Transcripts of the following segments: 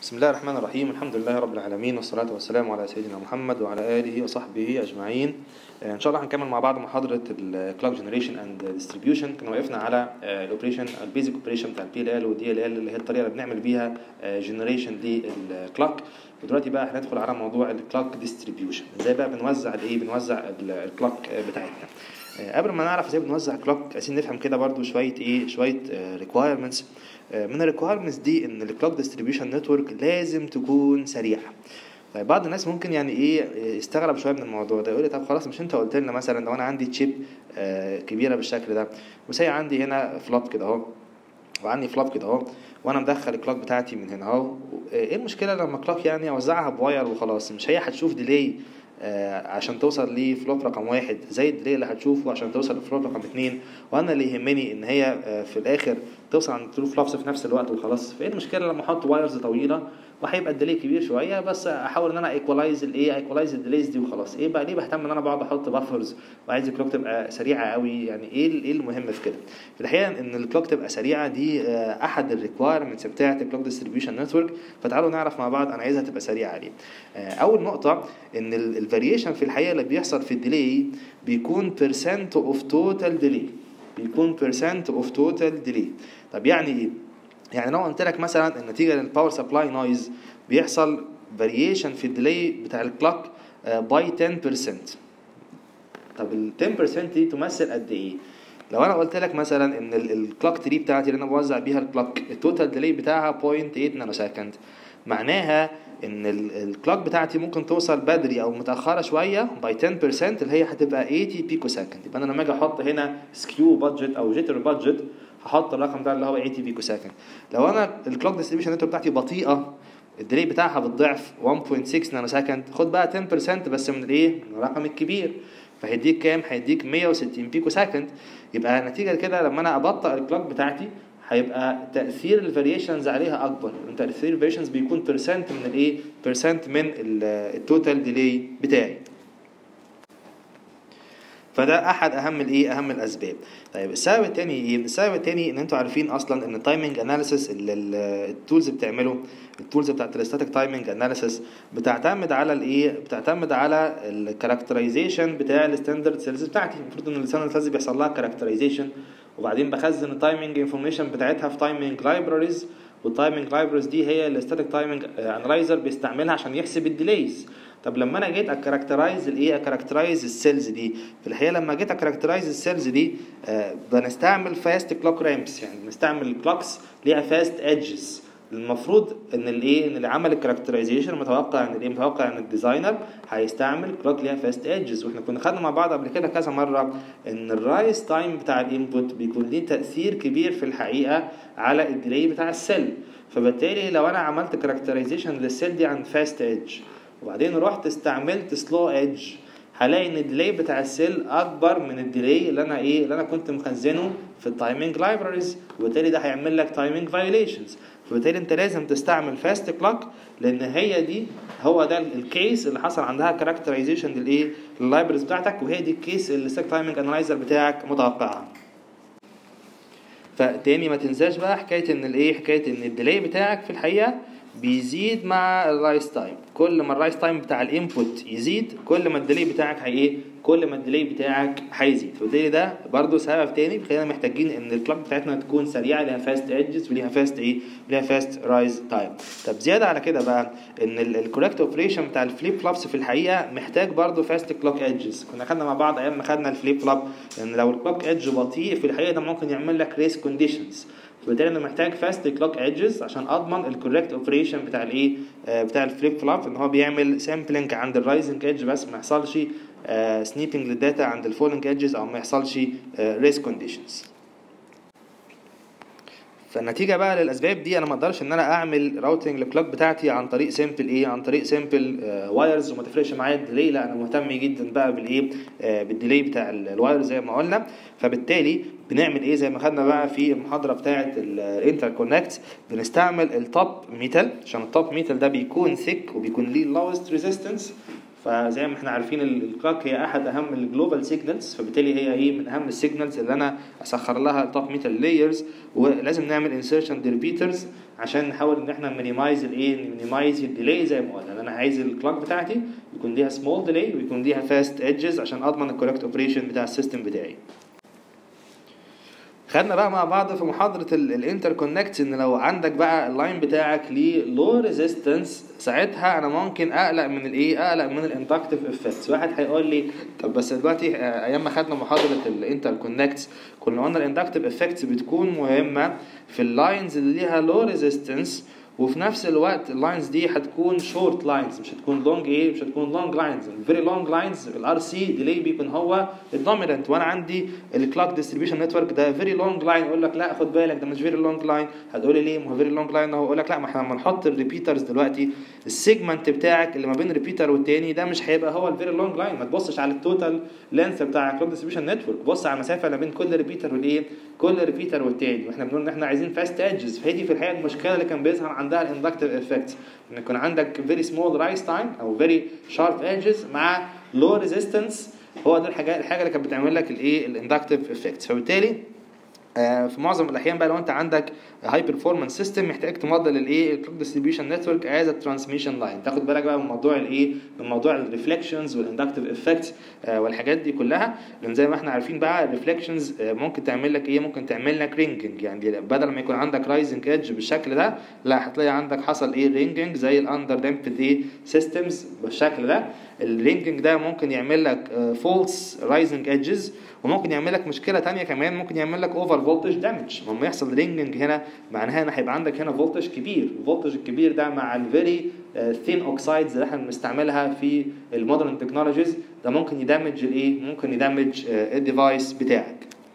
بسم الله الرحمن الرحيم الحمد لله رب العالمين والصلاة والسلام على سيدنا محمد وعلى آله وصحبه أجمعين آه، إن شاء الله هنكمل مع بعض محاضرة الكلوك جنريشن اند ديستريبيوشن كنا وقفنا على الاوبريشن البيزك اوبريشن بتاع البي ال ال والدي ال ال اللي هي الطريقة اللي بنعمل بيها جنريشن للكلوك ودلوقتي بقى هندخل على موضوع الكلوك ديستريبيوشن ازاي بقى بنوزع الايه بنوزع الكلوك بتاعتنا آه، قبل ما نعرف ازاي بنوزع كلوك عايزين نفهم كده برضو شويه ايه شويه ريكوايرمنتس من الريكوايرمنتس دي ان الكلوك ديستريبيوشن نتورك لازم تكون سريعه طيب بعض الناس ممكن يعني ايه يستغرب شويه من الموضوع ده يقول لي طب خلاص مش انت قلت لنا مثلا لو انا عندي تشيب آه، كبيره بالشكل ده وسي عندي هنا فلوب كده اهو وعندي فلوب كده اهو وانا مدخل الكلوك بتاعتي من هنا اهو ايه المشكله لما كلوك يعني اوزعها بواير وخلاص مش هي هتشوف ديلي آه عشان توصل لفلوب رقم واحد زي الديلي اللي هتشوفه عشان توصل لفلوب رقم اتنين وانا اللي يهمني ان هي آه في الاخر توصل عند تو فلوبس في نفس الوقت وخلاص فايه المشكله لما احط وايرز طويله وهيبقى الديلي كبير شويه بس احاول ان انا ايكولايز الايه ايكولايز الديليز دي وخلاص ايه بقى ليه بهتم ان انا بقعد احط بافرز وعايز الكلوك تبقى سريعه قوي يعني ايه ايه المهم في كده في الحقيقه ان الكلوك تبقى سريعه دي آه احد الريكوايرمنتس بتاعه الكلوك ديستريبيوشن نتورك فتعالوا نعرف مع بعض انا عايزها تبقى سريعه ليه آه اول نقطه ان الفاريشن في الحقيقه اللي بيحصل في الديلي بيكون percent اوف توتال ديلي بيكون percent اوف توتال ديلي طب يعني ايه يعني لو قلت لك مثلا النتيجه للباور سبلاي نويز بيحصل فاريشن في الديلي بتاع الكلوك باي 10% طب ال 10% دي تمثل قد ايه لو انا قلت لك مثلا ان الكلوك تري بتاعتي اللي انا بوزع بيها الكلوك التوتال ديلي بتاعها 0.8 نانو سكند معناها ان الكلوك بتاعتي ممكن توصل بدري او متاخره شويه باي 10% اللي هي هتبقى 80 بيكو سكند يبقى انا لما اجي احط هنا سكيو بادجت او جيتر بادجت هحط الرقم ده اللي هو 80 بيكو سكند لو انا الكلوك ديستريبيوشن نتورك بتاعتي بطيئه الديلي بتاعها بالضعف 1.6 نانو سكند خد بقى 10% بس من الايه من الرقم الكبير فهيديك كام هيديك 160 بيكو سكند يبقى نتيجه كده لما انا ابطئ الكلوك بتاعتي هيبقى تاثير الفاريشنز عليها اكبر تاثير الفاريشنز بيكون بيرسنت من الايه بيرسنت من التوتال ديلي بتاعي فده احد اهم الايه اهم الاسباب طيب السبب الثاني ايه السبب الثاني ان انتوا عارفين اصلا ان التايمنج اناليسيس اللي التولز بتعمله التولز بتاعت الستاتيك تايمنج اناليسيس بتعتمد على الايه بتعتمد على الكاركترايزيشن بتاع الستاندرد سيلز بتاعتي المفروض ان الستاندرد سيلز بيحصل لها كاركترايزيشن وبعدين بخزن التايمنج انفورميشن بتاعتها في تايمنج لايبراريز والتايمنج لايبراريز دي هي الستاتيك تايمنج انالايزر بيستعملها عشان يحسب الديليز طب لما انا جيت اكاركترايز الايه اكاركترايز السيلز دي في الحقيقه لما جيت اكاركترايز السيلز دي آه بنستعمل فاست كلوك رامبس يعني بنستعمل كلوكس ليها فاست ادجز المفروض ان الايه ان اللي عمل الكاركترايزيشن متوقع ان الايه متوقع ان الديزاينر هيستعمل كلوك ليها فاست ادجز واحنا كنا خدنا مع بعض قبل كده كذا مره ان الرايس تايم بتاع الانبوت بيكون ليه تاثير كبير في الحقيقه على الديلي بتاع السيل فبالتالي لو انا عملت كاركترايزيشن للسيل دي عند فاست ادج وبعدين رحت استعملت سلو ايدج هلاقي ان الديلي بتاع السيل اكبر من الديلي اللي انا ايه اللي انا كنت مخزنه في التايمنج لايبراريز وبالتالي ده هيعمل لك تايمنج فايوليشنز فبالتالي انت لازم تستعمل فاست كلوك لان هي دي هو ده الكيس اللي حصل عندها كاركترايزيشن للايه لللايبرز بتاعتك وهي دي الكيس اللي الستاك تايمنج انالايزر بتاعك متوقعها فتاني ما تنساش بقى حكايه ان الايه حكايه ان الديلي بتاعك في الحقيقه بيزيد مع الرايس تايم كل ما الرايس تايم بتاع الانبوت يزيد كل ما الديلي بتاعك هي ايه كل ما الديلي بتاعك هيزيد وبالتالي ده برضو سبب تاني بيخلينا محتاجين ان الكلوك بتاعتنا تكون سريعه ليها فاست ايدجز وليها فاست ايه ليها فاست رايز تايم طب زياده على كده بقى ان الكوريكت اوبريشن بتاع الفليب فلوبس في الحقيقه محتاج برضو فاست كلوك ايدجز كنا خدنا مع بعض ايام ما خدنا الفليب فلوب ان لو الكلوك ايدج بطيء في الحقيقه ده ممكن يعمل لك ريس كونديشنز وبالتالي انا محتاج فاست كلوك ايدجز عشان اضمن الكوريكت اوبريشن بتاع الايه آه بتاع الفليب فلوب ان هو بيعمل سامبلنج عند الرايزنج ايدج بس ما يحصلش آه سنيبنج للداتا عند الفولنج ايدجز او ما يحصلش ريس كونديشنز فالنتيجه بقى للاسباب دي انا ما اقدرش ان انا اعمل راوتنج للكلوك بتاعتي عن طريق سيمبل ايه عن طريق سيمبل آه وايرز وما تفرقش معايا الديلي لا انا مهتم جدا بقى بالايه آه بالديلي بتاع الوايرز زي ما قلنا فبالتالي بنعمل ايه زي ما خدنا بقى في المحاضره بتاعه الانتر كونكت بنستعمل التوب ميتال عشان التوب ميتال ده بيكون ثيك وبيكون ليه lowest ريزيستنس فزي ما احنا عارفين الكلوك هي احد اهم الجلوبال سيجنالز فبالتالي هي ايه من اهم السيجنالز اللي انا اسخر لها التوب ميتال لايرز ولازم نعمل انسيرشن ريبيترز عشان نحاول ان احنا مينيمايز الايه مينيمايز الديلي زي ما قلنا انا عايز الكلوك بتاعتي يكون ليها سمول ديلي ويكون ليها فاست ايدجز عشان اضمن الكوريكت اوبريشن بتاع السيستم بتاعي خدنا بقى مع بعض في محاضرة الانتر كونكت ان لو عندك بقى اللاين بتاعك ليه لو ريزيستنس ساعتها انا ممكن اقلق من الايه اقلق من الاندكتيف افكتس واحد هيقول لي طب بس دلوقتي ايام ما خدنا محاضرة الانتر كونكت كنا قلنا الاندكتيف افكتس بتكون مهمة في اللاينز اللي ليها لو ريزيستنس وفي نفس الوقت اللاينز دي هتكون شورت لاينز مش هتكون لونج ايه مش هتكون لونج لاينز الفيري لونج لاينز الار سي ديلي بيكون هو الدوميننت وانا عندي الكلوك ديستريبيوشن نتورك ده فيري لونج لاين يقول لك لا خد بالك ده مش فيري لونج لاين هتقول لي ليه ما هو فيري لونج لاين هو يقول لك لا ما احنا لما نحط الريبيترز دلوقتي السيجمنت بتاعك اللي ما بين ريبيتر والتاني ده مش هيبقى هو الفيري لونج لاين ما تبصش على التوتال لينث بتاع الكلوك ديستريبيوشن نتورك بص على المسافه ما بين كل ريبيتر والايه كل ريبيتر والتاني واحنا بنقول ان احنا عايزين فاست ايدجز فهي دي في الحقيقه المشكله اللي كان بيظهر عندها الاندكتيف افكت ان يكون عندك فيري سمول رايس تايم او فيري شارب ايدجز مع لو ريزيستنس هو ده الحاجه الحاجه اللي كانت بتعمل لك الايه الاندكتيف افكت فبالتالي في معظم الاحيان بقى لو انت عندك هاي بيرفورمانس سيستم محتاج تموديل الايه الكلوك ديستريبيوشن نتورك از ترانسميشن لاين تاخد بالك بقى من موضوع الايه من موضوع الريفلكشنز والاندكتيف افكت والحاجات دي كلها لان زي ما احنا عارفين بقى الريفلكشنز ممكن تعمل لك ايه ممكن تعمل لك رينجنج يعني بدل ما يكون عندك رايزنج ايدج بالشكل ده لا هتلاقي عندك حصل ايه رينجنج زي الاندر دامبد ايه سيستمز بالشكل ده الرينجنج ده ممكن يعمل لك فولس رايزنج ايدجز وممكن يعمل لك مشكله تانية كمان ممكن يعمل لك اوفر فولتج دامج لما يحصل رينجنج هنا معناها ان هيبقى عندك هنا فولتج كبير الفولتج الكبير ده مع الفيري ثين اوكسايدز اللي احنا بنستعملها في المودرن تكنولوجيز ده ممكن يدمج الايه ممكن يدمج الديفايس بتاعك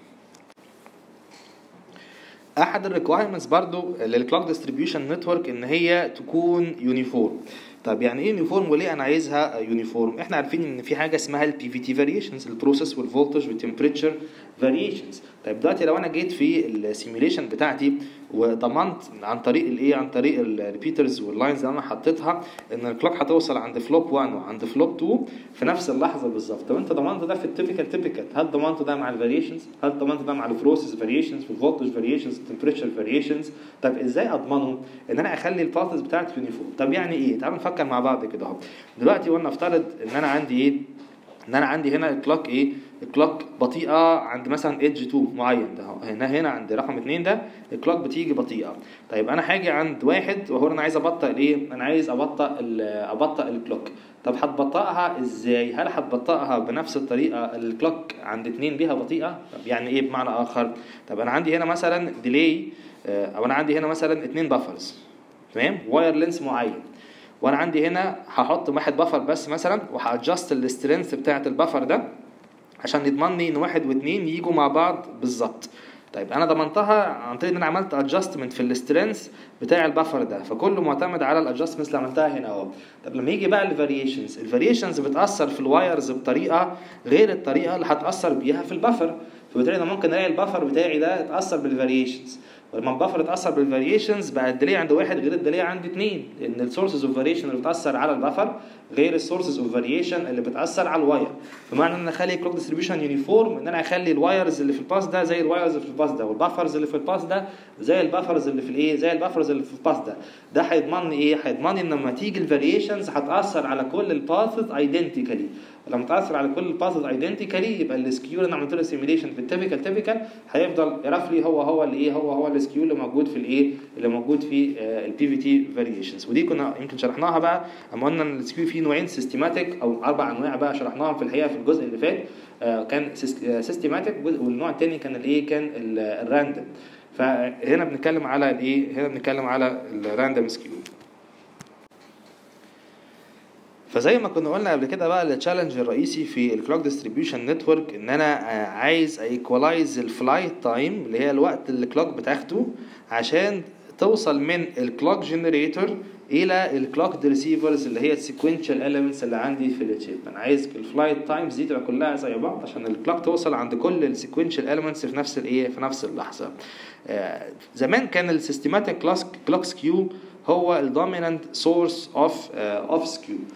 احد الريكوايرمنتس برضو للكلوك ديستريبيوشن نتورك ان هي تكون يونيفورم طب يعني ايه يونيفورم وليه انا عايزها يونيفورم احنا عارفين ان في حاجه اسمها البي في تي فاريشنز البروسيس والفولتج والتمبريتشر فاريشنز طيب دلوقتي لو انا جيت في السيميوليشن بتاعتي وضمنت عن طريق الايه عن طريق الريبيترز واللاينز اللي انا حطيتها ان الكلوك هتوصل عند فلوب 1 وعند فلوب 2 في نفس اللحظه بالظبط طب انت ضمنت ده في التيبيكال تيبيكال هل ضمنت ده مع الفاريشنز هل ضمنت ده مع البروسيس فاريشنز في الفولتج فاريشنز التمبريتشر فاريشنز طب ازاي اضمنه ان انا اخلي الباثز بتاعتي يونيفورم طب يعني ايه تعالوا نفكر مع بعض كده اهو دلوقتي قلنا افترض ان انا عندي ايه ان انا عندي هنا الكلوك ايه الكلوك بطيئه عند مثلا ايدج 2 معين ده هنا هنا عند رقم 2 ده الكلوك بتيجي بطيئه طيب انا هاجي عند واحد وهو انا عايز ابطئ الايه انا عايز ابطئ ابطئ الكلوك طب هتبطئها ازاي هل هتبطئها بنفس الطريقه الكلوك عند 2 بيها بطيئه طب يعني ايه بمعنى اخر طب انا عندي هنا مثلا ديلي او انا عندي هنا مثلا 2 بافرز تمام واير لينس معين وانا عندي هنا هحط واحد بفر بس مثلا وهادجست السترينث بتاعه البفر ده عشان يضمن لي ان واحد واثنين يجوا مع بعض بالظبط طيب انا ضمنتها عن طريق ان انا عملت ادجستمنت في السترينث بتاع البفر ده فكله معتمد على الادجستمنتس اللي عملتها هنا اهو طب لما يجي بقى الفاريشنز الفاريشنز بتاثر في الوايرز بطريقه غير الطريقه اللي هتاثر بيها في البفر فبالتالي انا ممكن الاقي البفر بتاعي ده اتاثر بالفاريشنز ولما البفر اتاثر بالفاريشنز بقى الديلي عند واحد غير الديلي عند اثنين لان السورسز اوف فاريشن اللي بتاثر على البفر غير السورسز اوف فاريشن اللي بتاثر على الواير بمعنى ان انا اخلي كلوك ديستريبيوشن يونيفورم ان انا اخلي الوايرز اللي في الباس ده زي الوايرز اللي في الباس ده والبفرز اللي في الباس ده زي البفرز اللي في الايه زي البفرز اللي في الباس ده ده هيضمن لي ايه هيضمن لي ان لما تيجي الفاريشنز هتاثر على كل الباثز ايدنتيكالي لما تاثر على كل الباثز ايدنتيكالي يبقى السكيو اللي انا عملت له سيميليشن في التيبيكال تيبيكال هيفضل رفلي هو هو الايه هو هو السكيو اللي موجود في الايه اللي موجود في البي في تي فاريشنز ودي كنا يمكن شرحناها بقى اما قلنا ان السكيو فيه نوعين سيستماتيك او اربع انواع بقى شرحناهم في الحقيقه في الجزء اللي فات كان سيستماتيك والنوع الثاني كان الايه كان الراندوم فهنا بنتكلم على الايه هنا بنتكلم على الراندوم سكيو فزي ما كنا قلنا قبل كده بقى التشالنج الرئيسي في الكلوك ديستريبيوشن نتورك ان انا عايز ايكولايز الفلايت تايم اللي هي الوقت اللي الكلوك بتاخده عشان توصل من الكلوك جنريتور الى الكلوك ريسيفرز اللي هي السيكونشال اليمنتس اللي عندي في الشيب انا عايز الفلايت تايمز دي تبقى كلها زي بعض عشان الكلوك توصل عند كل السيكونشال اليمنتس في نفس الايه في نفس اللحظه آه زمان كان السيستماتيك كلوك سكيو هو الدومينانت سورس اوف اوف سكيو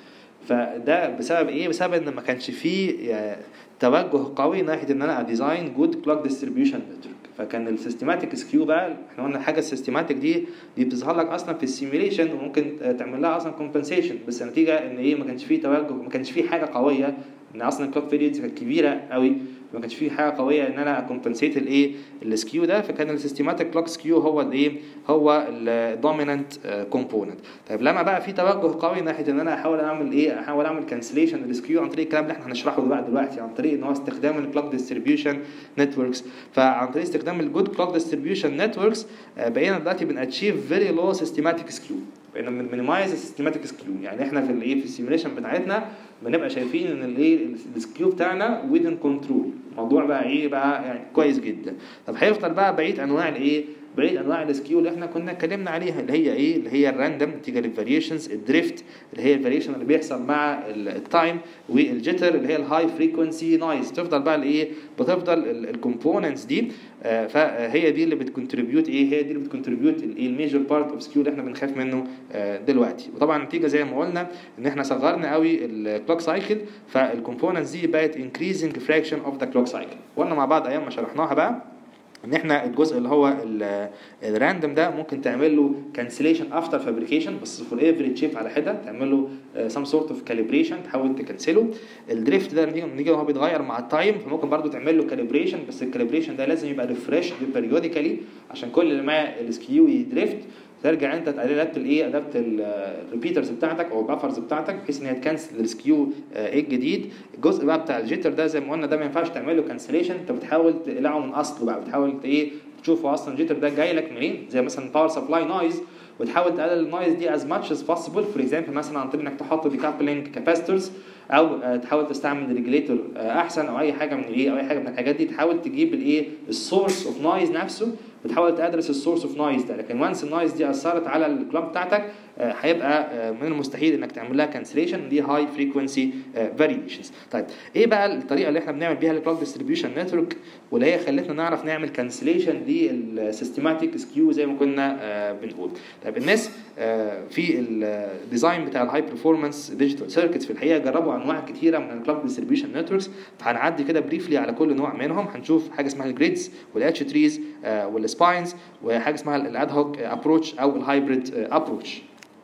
فده بسبب ايه بسبب ان ما كانش فيه آه، توجه قوي ناحيه ان انا اديزاين جود كلوك ديستريبيوشن نتورك فكان السيستماتيك سكيو بقى احنا قلنا الحاجه السيستماتيك دي دي بتظهر لك اصلا في السيميليشن وممكن آه، تعمل لها اصلا كومبنسيشن بس النتيجه ان ايه ما كانش فيه توجه ما كانش فيه حاجه قويه ان اصلا الكلوك بيريدز كانت كبيره قوي ما كانش فيه حاجه قويه ان انا اكمبنسيت الايه السكيو ده فكان السيستماتيك كلوك سكيو هو الايه هو الدومينانت كومبوننت طيب لما بقى في توجه قوي ناحيه ان انا احاول اعمل ايه احاول اعمل كانسليشن للسكيو عن طريق الكلام اللي احنا هنشرحه بقى دلوقتي عن طريق ان هو استخدام الكلوك ديستريبيوشن نتوركس فعن طريق استخدام الجود كلوك ديستريبيوشن نتوركس بقينا دلوقتي بناتشيف فيري لو سيستماتيك سكيو بقينا بنميز السيستماتيك سكيو يعني احنا في الايه في السيميليشن بتاعتنا بنبقى شايفين ان الايه السكيو بتاعنا within كنترول الموضوع بقى ايه بقى يعني كويس جدا طب هيفضل بقى بقيه انواع الايه بقيه انواع السكيو اللي احنا كنا اتكلمنا عليها اللي هي ايه اللي هي الراندوم نتيجه للفاريشنز الدريفت اللي هي الفاريشن اللي بيحصل مع التايم والجيتر اللي هي الهاي فريكونسي نايز تفضل بقى الايه بتفضل الكومبوننتس دي آه، فهي دي اللي بتكونتريبيوت ايه هي دي اللي بتكونتريبيوت الايه الميجر بارت اوف سكيو اللي احنا بنخاف منه آه، دلوقتي وطبعا النتيجه زي ما قلنا ان احنا صغرنا قوي الكلوك سايكل فالكومبوننتس دي بقت increasing fraction of the clock cycle وقلنا مع بعض ايام ما شرحناها بقى ان احنا الجزء اللي هو الراندوم ده ممكن تعمل له كانسليشن افتر فابريكيشن بس فور افري تشيب على حده تعمل له سم سورت اوف كاليبريشن تحاول تكنسله الدريفت ده نيجي نيجي هو بيتغير مع التايم فممكن برضو تعمل له كاليبريشن بس الكاليبريشن ده لازم يبقى ريفرش بيريوديكالي عشان كل ما السكيو يدريفت ترجع انت ادابت الايه ادابت الريبيترز بتاعتك او البفرز بتاعتك بحيث ان هي تكنسل السكيو ايه الجديد الجزء بقى بتاع الجيتر ده زي ما قلنا ده ما ينفعش تعمل له كانسليشن انت بتحاول تقلعه من اصله بقى بتحاول ايه تشوفه اصلا الجيتر ده جاي لك منين زي مثلا باور سبلاي نويز وتحاول تقلل النويز دي از ماتش از possible فور اكزامبل مثلا عن طريق انك تحط ديكابلينج كاباستورز او آه، تحاول تستعمل ريجليتور احسن او اي حاجه من ايه او اي حاجه من الحاجات دي تحاول تجيب الايه السورس اوف نويز نفسه وتحاول تدرس السورس اوف نويز ده لكن وانس النويز دي اثرت على الكلوك بتاعتك آه، هيبقى آه، من المستحيل انك تعمل لها كانسليشن دي هاي فريكونسي فاريشنز طيب ايه بقى الطريقه اللي احنا بنعمل بيها الكلوك ديستريبيوشن نتورك واللي هي خلتنا نعرف نعمل كانسليشن للسيستماتيك سكيو زي ما كنا آه، بنقول طيب الناس آه، في الديزاين بتاع الهاي برفورمانس ديجيتال سيركتس في الحقيقه جربوا انواع كتيره من الكلوك ديستريبيوشن نتوركس فهنعدي كده بريفلي على كل نوع منهم هنشوف حاجه اسمها الجريدز والاتش تريز والسباينز وحاجه اسمها الاد هوك ابروتش او الهايبريد ابروتش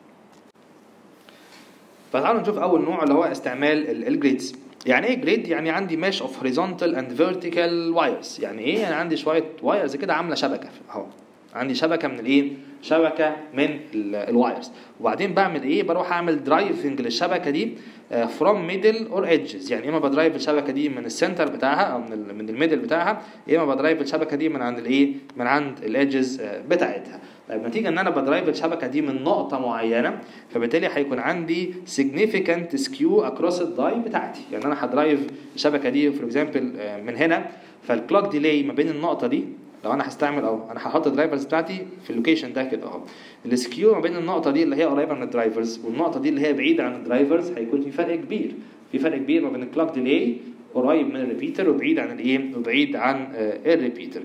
فتعالوا نشوف اول نوع اللي هو استعمال الجريدز يعني ايه جريد يعني عندي ماش اوف هوريزونتال اند فيرتيكال وايرز يعني ايه يعني عندي شويه وايرز كده عامله شبكه اهو عندي شبكه من الايه شبكه من الوايرز وبعدين بعمل ايه بروح اعمل درايفنج للشبكه دي فروم ميدل اور ايدجز يعني اما بدرايف الشبكه دي من السنتر بتاعها او من ال من الميدل بتاعها يا اما بدرايف الشبكه دي من عند الايه من عند الايدجز بتاعتها طيب نتيجه ان انا بدرايف الشبكه دي من نقطه معينه فبالتالي هيكون عندي significant skew across الداي بتاعتي يعني انا هدرايف الشبكه دي فور اكزامبل من هنا فالكلوك ديلي ما بين النقطه دي لو انا هستعمل اهو انا هحط الدرايفرز بتاعتي في اللوكيشن ده كده اهو السكيو ما بين النقطه دي اللي هي قريبه من الدرايفرز والنقطه دي اللي هي بعيده عن الدرايفرز هيكون في فرق كبير في فرق كبير ما بين الكلوك ديلي قريب من الريبيتر وبعيد عن الايه وبعيد عن الريبيتر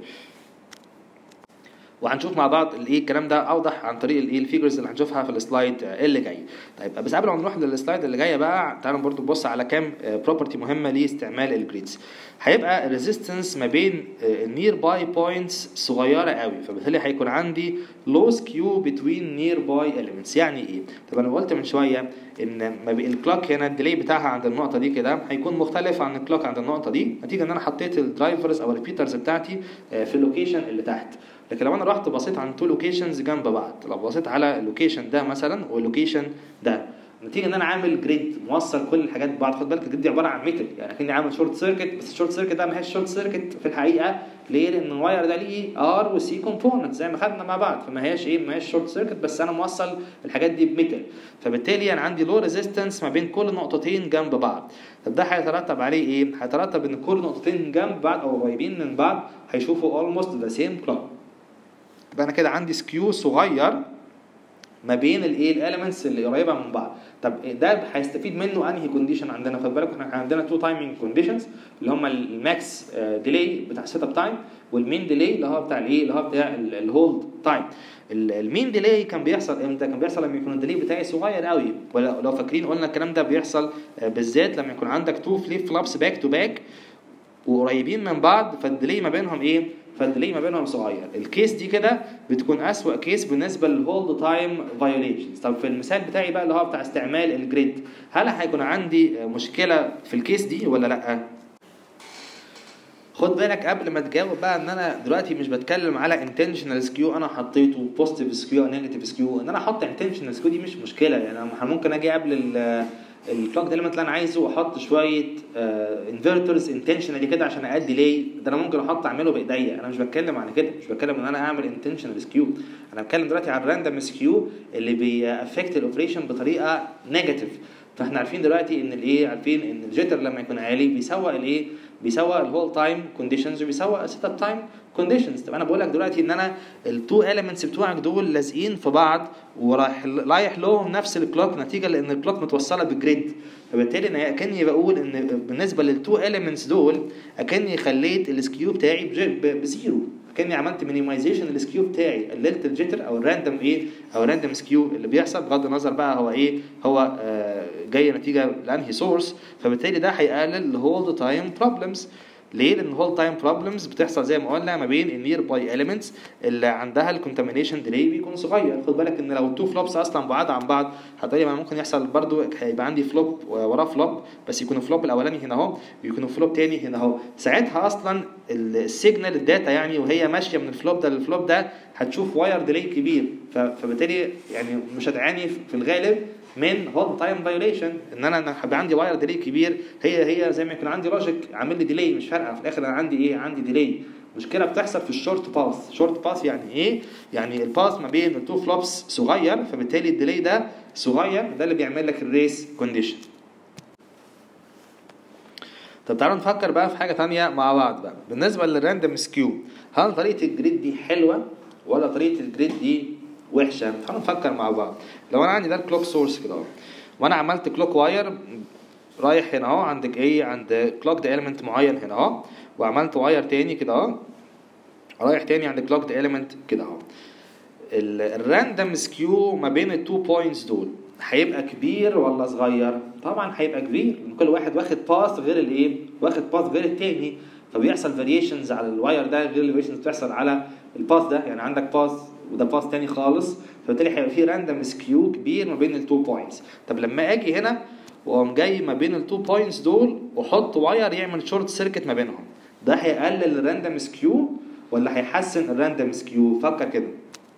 وهنشوف مع بعض الايه الكلام ده اوضح عن طريق الايه الفيجرز اللي هنشوفها في السلايد اللي جاي طيب بس قبل ما نروح للسلايد اللي جايه بقى تعالوا برضو نبص على كام بروبرتي مهمه لاستعمال الجريدز هيبقى الريزيستنس ما بين النير باي بوينتس صغيره قوي فبالتالي هيكون عندي لو سكيو بتوين نير باي اليمنتس يعني ايه طب انا قلت من شويه ان ما بين الكلوك هنا الديلي بتاعها عند النقطه دي كده هيكون مختلف عن الكلوك عند النقطه دي نتيجه ان انا حطيت الدرايفرز او الريبيترز بتاعتي في اللوكيشن اللي تحت لكن لو انا رحت بصيت عن تو لوكيشنز جنب بعض لو بصيت على اللوكيشن ده مثلا واللوكيشن ده نتيجه ان انا عامل جريد موصل كل الحاجات ببعض خد بالك الجريد دي عباره عن ميتال يعني كاني عامل شورت سيركت بس الشورت سيركت ده ما هيش شورت سيركت في الحقيقه ليه؟ لان الواير ده ليه ار وسي كومبوننت زي ما خدنا مع بعض فما هياش ايه ما هياش شورت سيركت بس انا موصل الحاجات دي بميتال فبالتالي انا عندي لو ريزيستنس ما بين كل نقطتين جنب بعض طب ده هيترتب عليه ايه؟ هيترتب ان كل نقطتين جنب بعض او قريبين من بعض هيشوفوا almost the same clock يبقى انا كده عندي سكيو صغير ما بين الايه الاليمنتس اللي قريبه من بعض طب ده هيستفيد منه انهي كونديشن عندنا خد بالك احنا عندنا تو تايمينج كونديشنز اللي هم الماكس ديلي بتاع السيت اب تايم والمين ديلي اللي هو بتاع الايه اللي هو بتاع الهولد تايم المين ديلي كان بيحصل امتى كان بيحصل لما يكون الديلي بتاعي صغير قوي ولو فاكرين قلنا الكلام ده بيحصل بالذات لما يكون عندك تو فليب فلوبس باك تو باك وقريبين من بعض فالديلي ما بينهم ايه فالديلي ما بينهم صغير الكيس دي كده بتكون اسوأ كيس بالنسبه للهولد تايم فايوليشنز طب في المثال بتاعي بقى اللي هو بتاع استعمال الجريد هل هيكون عندي مشكله في الكيس دي ولا لا خد بالك قبل ما تجاوب بقى ان انا دلوقتي مش بتكلم على انتشنال سكيو انا حطيته بوزيتيف سكيو او نيجاتيف سكيو ان انا احط انتشنال سكيو دي مش مشكله يعني انا ممكن اجي قبل الكلوك اليمنت اللي انا عايزه واحط شويه انفرترز انتشنالي كده عشان ادي ليه ده انا ممكن احط اعمله بايديا انا مش بتكلم عن كده مش بتكلم ان انا اعمل انتشنال سكيو انا بتكلم دلوقتي على الراندوم سكيو اللي بيأفكت الاوبريشن بطريقه نيجاتيف فاحنا عارفين دلوقتي ان الايه عارفين ان الجيتر لما يكون عالي بيسوق الايه بيسوق الهول تايم كونديشنز وبيسوق السيت اب تايم كونديشنز طب انا بقول لك دلوقتي ان انا التو اليمنتس بتوعك دول لازقين في بعض ورايح رايح لهم نفس الكلوك نتيجه لان الكلوك متوصله بالجريد فبالتالي انا اكني بقول ان بالنسبه للتو اليمنتس دول اكني خليت السكيو بتاعي بزيرو كاني عملت مينيمايزيشن للسكيو بتاعي قللت الجيتر او الراندوم ايه او الراندوم سكيو اللي بيحصل بغض النظر بقى هو ايه هو آه جاي نتيجه لانهي سورس فبالتالي ده هيقلل الهولد تايم بروبلمز ليه؟ لان الهول تايم بروبلمز بتحصل زي ما قلنا ما بين النير باي اليمنتس اللي عندها الكونتامينيشن ديلي بيكون صغير خد بالك ان لو التو فلوبس اصلا بعاد عن بعض هتلاقي ممكن يحصل برضو هيبقى عندي فلوب وراه فلوب بس يكون الفلوب الاولاني هنا اهو ويكون الفلوب تاني هنا اهو ساعتها اصلا السيجنال الداتا يعني وهي ماشيه من الفلوب ده للفلوب ده هتشوف واير ديلي كبير فبالتالي يعني مش هتعاني في الغالب من هولد تايم فايوليشن ان انا هيبقى عندي واير ديلي كبير هي هي زي ما يكون عندي لوجيك عامل لي ديلي مش فارقه في الاخر انا عندي ايه عندي ديلي مشكله بتحصل في الشورت باث شورت باث يعني ايه يعني الباث ما بين التو فلوبس صغير فبالتالي الديلي ده صغير ده اللي بيعمل لك الريس كونديشن طب تعالوا نفكر بقى في حاجه ثانيه مع بعض بقى بالنسبه للراندوم سكيو هل طريقه الجريد دي حلوه ولا طريقه الجريد دي وحشه تعالوا نفكر مع بعض لو انا عندي ده الكلوك سورس كده اهو وانا عملت كلوك واير رايح هنا اهو عندك ايه عند كلوك اليمنت معين هنا اهو وعملت واير تاني كده اهو رايح تاني عند كلوك اليمنت كده اهو الراندوم سكيو ما بين التو بوينتس دول هيبقى كبير ولا صغير طبعا هيبقى كبير كل واحد واخد باث غير الايه واخد باث غير التاني فبيحصل فاريشنز على الواير ده غير الفاريشنز بتحصل على الباث ده يعني عندك باث وده باث تاني خالص فبالتالي هيبقى في راندوم سكيو كبير ما بين التو بوينتس طب لما اجي هنا واقوم جاي ما بين التو بوينتس دول واحط واير يعمل شورت سيركت ما بينهم ده هيقلل الراندوم سكيو ولا هيحسن الراندوم سكيو فكر كده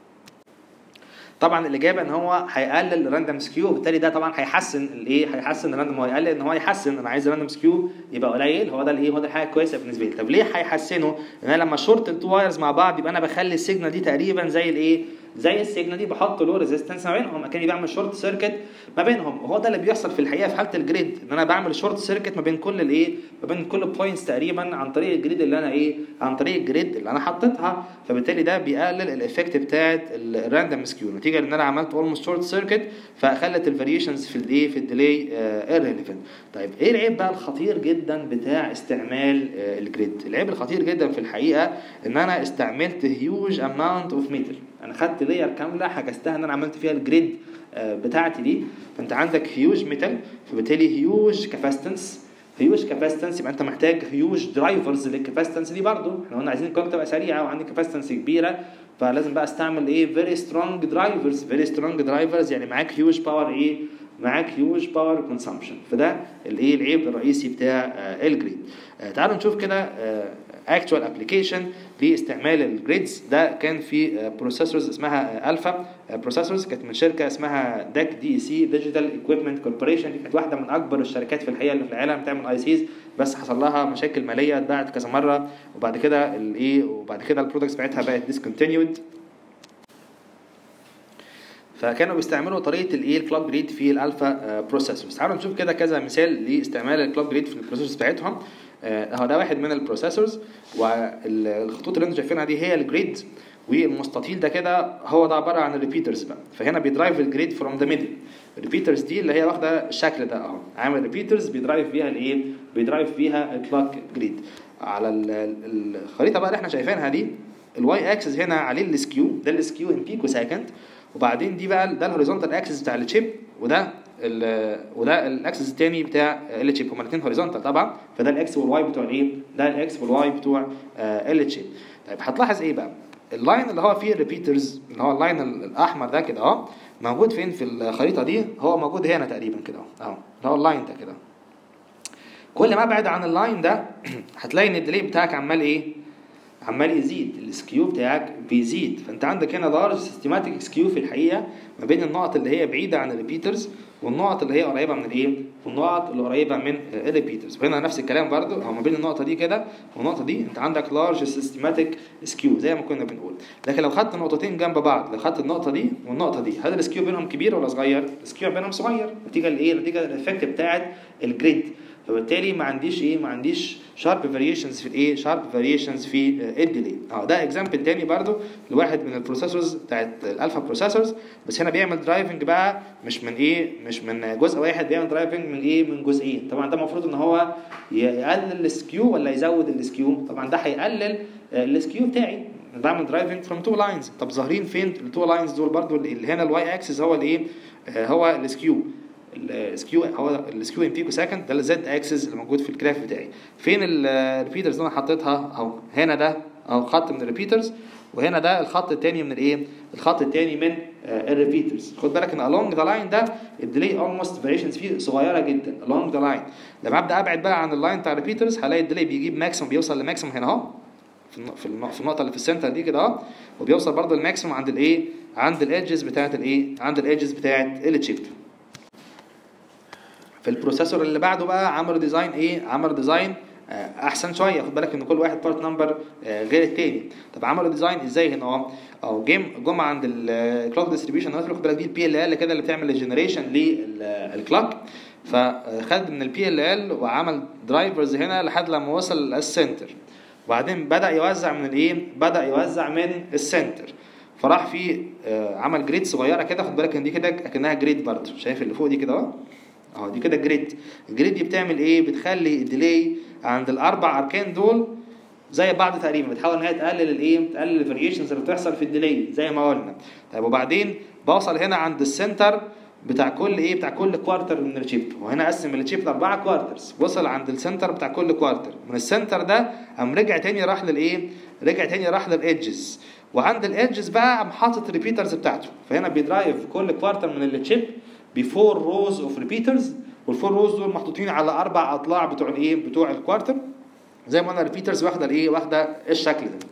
طبعا الاجابه ان هو هيقلل الراندوم سكيو وبالتالي ده طبعا هيحسن الايه هيحسن الراندوم هو يقلل ان هو يحسن انا عايز الراندوم سكيو يبقى قليل هو ده الايه هو ده حاجه كويسه بالنسبه لي طب ليه هيحسنه ان انا لما شورت التو وايرز مع بعض يبقى انا بخلي السيجنال دي تقريبا زي الايه زي السيجنال دي بحط له ريزيستنس ما بينهم اكني بعمل شورت سيركت ما بينهم وهو ده اللي بيحصل في الحقيقه في حاله الجريد ان انا بعمل شورت سيركت ما بين كل الايه ما بين كل بوينتس تقريبا عن طريق الجريد اللي انا ايه عن طريق الجريد اللي انا حطيتها فبالتالي ده بيقلل الايفكت بتاعت الراندوم سكيو نتيجه ان انا عملت اولموست شورت سيركت فخلت الفاريشنز في الايه في الديلي ايرليفنت طيب ايه العيب بقى الخطير جدا بتاع استعمال الجريد العيب الخطير جدا في الحقيقه ان انا استعملت هيوج اماونت اوف ميتال انا خدت لير كامله حجزتها ان انا عملت فيها الجريد بتاعتي دي فانت عندك هيوج ميتال فبالتالي هيوج كاباستنس هيوج كاباستنس يبقى انت محتاج هيوج درايفرز للكاباستنس دي برضو احنا قلنا عايزين الكلوك تبقى سريعه وعندي كاباستنس كبيره فلازم بقى استعمل ايه فيري سترونج درايفرز فيري سترونج درايفرز يعني معاك هيوج باور ايه معاك هيوج باور كونسامشن فده الايه العيب الرئيسي بتاع آه الجريد آه تعالوا نشوف كده اكتوال ابلكيشن لاستعمال الجريدز ده كان في بروسيسورز اسمها الفا بروسيسورز كانت من شركه اسمها داك دي سي ديجيتال ايكويبمنت كوربوريشن دي كانت واحده من اكبر الشركات في الحقيقه اللي في العالم بتعمل اي سيز بس حصل لها مشاكل ماليه اتباعت كذا مره وبعد كده الايه وبعد كده البرودكتس بتاعتها بقت ديسكونتينيود فكانوا بيستعملوا طريقه الايه الكلوك جريد في الالفا بروسيسورز تعالوا نشوف كده كذا مثال لاستعمال الكلوك جريد في البروسيسورز بتاعتهم اهو ده واحد من البروسيسورز والخطوط اللي انتم شايفينها دي هي الجريد والمستطيل ده كده هو ده عباره عن الريبيترز بقى فهنا بيدرايف الجريد فروم ذا ميدل الريبيترز دي اللي هي واخده الشكل ده اهو عامل ريبيترز بيدرايف بيها الايه بيدرايف بيها الكلوك جريد على ال- ال- الخريطه بقى اللي احنا شايفينها دي الواي اكسس هنا عليه السكيو ده السكيو ان بيكو سكند وبعدين دي بقى ده الهوريزونتال اكسس بتاع الشيب وده ال- وده الاكسس الثاني بتاع ال شيب هما الاثنين هوريزونتال طبعا فده الاكس والواي بتوع الايه ده الاكس والواي بتوع ال شيب طيب هتلاحظ ايه بقى اللاين اللي هو فيه الريبيترز اللي هو اللاين ال- الاحمر ده كده اهو موجود فين في الخريطه دي هو موجود هنا تقريبا كده اهو اهو اللي هو اللاين ده كده كل ما ابعد عن اللاين ده هتلاقي ان الديلي بتاعك عمال ايه عمال يزيد السكيو بتاعك بيزيد فانت عندك هنا لارج سيستماتيك سكيو في الحقيقه ما بين النقط اللي هي بعيده عن الريبيترز والنقط اللي هي قريبه من الايه والنقط اللي قريبه من الريبيترز وهنا نفس الكلام برضو هو ما بين النقطه دي كده والنقطه دي انت عندك لارج سيستماتيك سكيو زي ما كنا بنقول لكن لو خدت نقطتين جنب بعض لو خدت النقطه دي والنقطه دي هل السكيو بينهم كبير ولا صغير السكيو بينهم صغير نتيجه لايه نتيجه للايفكت بتاعت الجريد فبالتالي ما عنديش ايه ما عنديش شارب فاريشنز في الايه شارب فاريشنز في الديلي اه ده اكزامبل تاني برضو لواحد من البروسيسورز بتاعت الالفا بروسيسورز بس هنا بيعمل درايفنج بقى مش من ايه مش من جزء واحد بيعمل درايفنج من ايه من جزئين طبعا ده المفروض ان هو يقلل السكيو ولا يزود السكيو طبعا ده هيقلل السكيو بتاعي بعمل درايفنج فروم تو لاينز طب ظاهرين فين التو لاينز دول برضو اللي هنا الواي اكسس هو الايه آه، هو السكيو السكيو هو السكيو ان بيكو سكند ده الزد اكسس اللي موجود في الجراف بتاعي فين الريبيترز اللي انا حطيتها اهو هنا ده اهو خط من الريبيترز وهنا ده الخط الثاني من الايه الخط الثاني من الريبيترز خد بالك ان along ذا لاين ده الديلي اولموست فاريشنز فيه صغيره جدا along ذا لاين لما ابدا ابعد بقى عن اللاين بتاع الريبيترز هلاقي الديلي بيجيب ماكسيموم بيوصل لماكسيموم هنا اهو في الن- في الن- في النقطه اللي في السنتر دي كده اهو وبيوصل برضه الماكسيموم عند الايه عند الايدجز بتاعت الايه عند الايدجز بتاعت التشيب في البروسيسور اللي بعده بقى عملوا ديزاين ايه عملوا ديزاين آه، احسن شويه خد بالك ان كل واحد بارت نمبر غير التاني طب عملوا ديزاين ازاي هنا اهو اهو جيم جم عند الكلوك ديستريبيوشن خد بالك دي البي ال ال كده اللي بتعمل الجنريشن للكلوك فخد من البي ال ال وعمل درايفرز هنا لحد لما وصل للسنتر وبعدين بدا يوزع من الايه بدا يوزع من السنتر فراح في آه، عمل جريد صغيره كده خد بالك ان دي كده اكنها جريد برضه شايف اللي فوق دي كده اهو اهو دي كده جريد الجريد دي بتعمل ايه بتخلي الديلي عند الاربع اركان دول زي بعض تقريبا بتحاول ان هي تقلل الايه تقلل الفاريشنز اللي بتحصل في الديلي زي ما قلنا طيب وبعدين بوصل هنا عند السنتر بتاع كل ايه بتاع كل كوارتر من الشيب وهنا قسم الشيب لاربعه كوارترز وصل عند السنتر بتاع كل كوارتر من السنتر ده قام رجع تاني راح للايه رجع تاني راح للايدجز وعند الايدجز بقى قام حاطط الريبيترز بتاعته فهنا بيدرايف كل كوارتر من الشيب بفور روز اوف ريبيترز والفور روز دول محطوطين على اربع اضلاع بتوع الايه بتوع الكوارتر زي ما قلنا الريبيترز واخده الايه واخده الشكل ده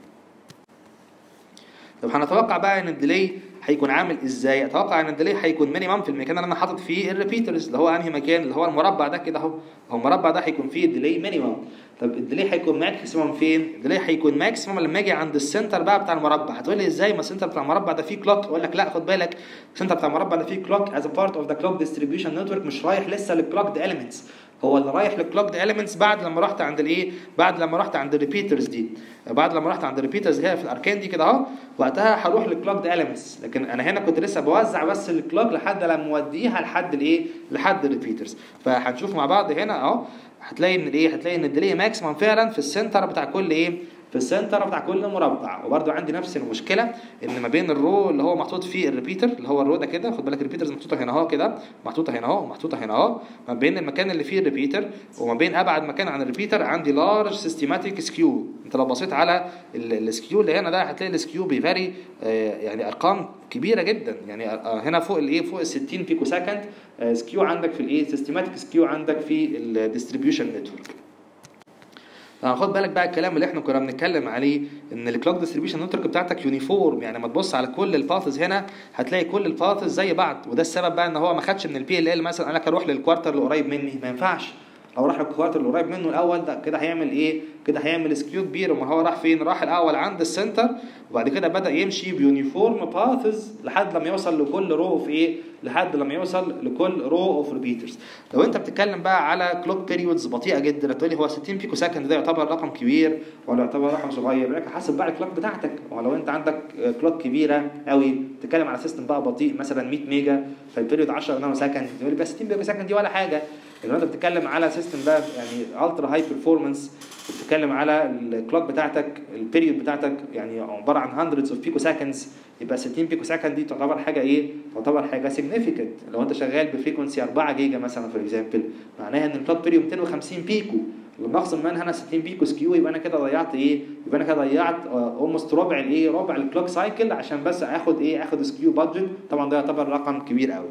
طب هنتوقع بقى ان الديلي هيكون عامل ازاي اتوقع ان الديلي هيكون مينيمم في المكان اللي انا حاطط فيه الريبيترز اللي هو انهي مكان اللي هو المربع ده كده اهو هو المربع ده هيكون فيه الديلي مينيمم طب الديلي هيكون ماكسيمم فين الديلي هيكون ماكسيمم لما اجي عند السنتر بقى بتاع المربع هتقول لي ازاي ما السنتر بتاع المربع ده فيه كلوك اقول لك لا خد بالك السنتر بتاع المربع ده فيه كلوك از بارت اوف ذا كلوك ديستريبيوشن نتورك مش رايح لسه للكلوك اليمنتس هو اللي رايح للكلوك اليمنتس بعد لما رحت عند الايه بعد لما رحت عند الريبيترز دي بعد لما رحت عند الريبيترز اللي هي في الاركان دي كده اهو وقتها هروح للكلوك اليمنتس لكن انا هنا كنت لسه بوزع بس الكلوك لحد لما اوديها لحد الايه لحد الريبيترز فهنشوف مع بعض هنا اهو هتلاقي ان الايه هتلاقي ان الديلي ماكسيمم فعلا في السنتر بتاع كل ايه في السنتر بتاع كل مربع وبرده عندي نفس المشكله ان ما بين الرو اللي هو محطوط فيه الريبيتر اللي هو الرو ده كده خد بالك الريبيترز محطوطه هنا اهو كده محطوطه هنا اهو محطوطه هنا اهو ما بين المكان اللي فيه الريبيتر وما بين ابعد مكان عن الريبيتر عندي لارج سيستماتيك سكيو انت لو بصيت على السكيو اللي هنا ده هتلاقي السكيو بيفاري يعني ارقام كبيره جدا يعني هنا فوق الايه فوق ال 60 بيكو سكند سكيو عندك في الايه سيستماتيك سكيو عندك في الديستريبيوشن نتورك خد بالك بقى الكلام اللي احنا كنا بنتكلم عليه ان الكلوك ديستريبيوشن نتورك بتاعتك يونيفورم يعني لما تبص على كل الباثز هنا هتلاقي كل الباثز زي بعض وده السبب بقى ان هو ما خدش من البي ال ال مثلا قال لك اروح للكوارتر اللي قريب مني ما ينفعش لو راح للكوارتر اللي قريب منه الاول ده كده هيعمل ايه كده هيعمل سكيو كبير امال هو راح فين راح الاول عند السنتر وبعد كده بدا يمشي بيونيفورم باثز لحد لما يوصل لكل رو اوف ايه لحد لما يوصل لكل رو اوف ريبيترز لو انت بتتكلم بقى على كلوك بيريودز بطيئه جدا هتقول لي هو 60 بيكو سكند ده يعتبر رقم كبير ولا يعتبر رقم صغير لك حسب بقى الكلوك بتاعتك ولو انت عندك كلوك كبيره قوي بتتكلم على سيستم بقى بطيء مثلا 100 ميجا فالبيريود 10 نانو سكند تقول لي بس 60 بيكو سكند دي ولا حاجه لو انت بتتكلم على سيستم بقى يعني الترا هاي بيرفورمانس بتتكلم على الكلوك بتاعتك البيريود بتاعتك يعني عباره عن hundreds اوف بيكو سكندز يبقى 60 بيكو سكند دي تعتبر حاجه ايه؟ تعتبر حاجه سيجنيفيكانت لو انت شغال بفريكونسي 4 جيجا مثلا فور اكزامبل معناها ان الكلوك بيريود 250 بيكو لما اخصم منها انا 60 بيكو سكيو يبقى انا كده ضيعت ايه؟ يبقى انا كده ضيعت اولموست ربع الايه؟ ربع الكلوك سايكل عشان بس اخد ايه؟ اخد سكيو بادجت طبعا ده يعتبر رقم كبير قوي.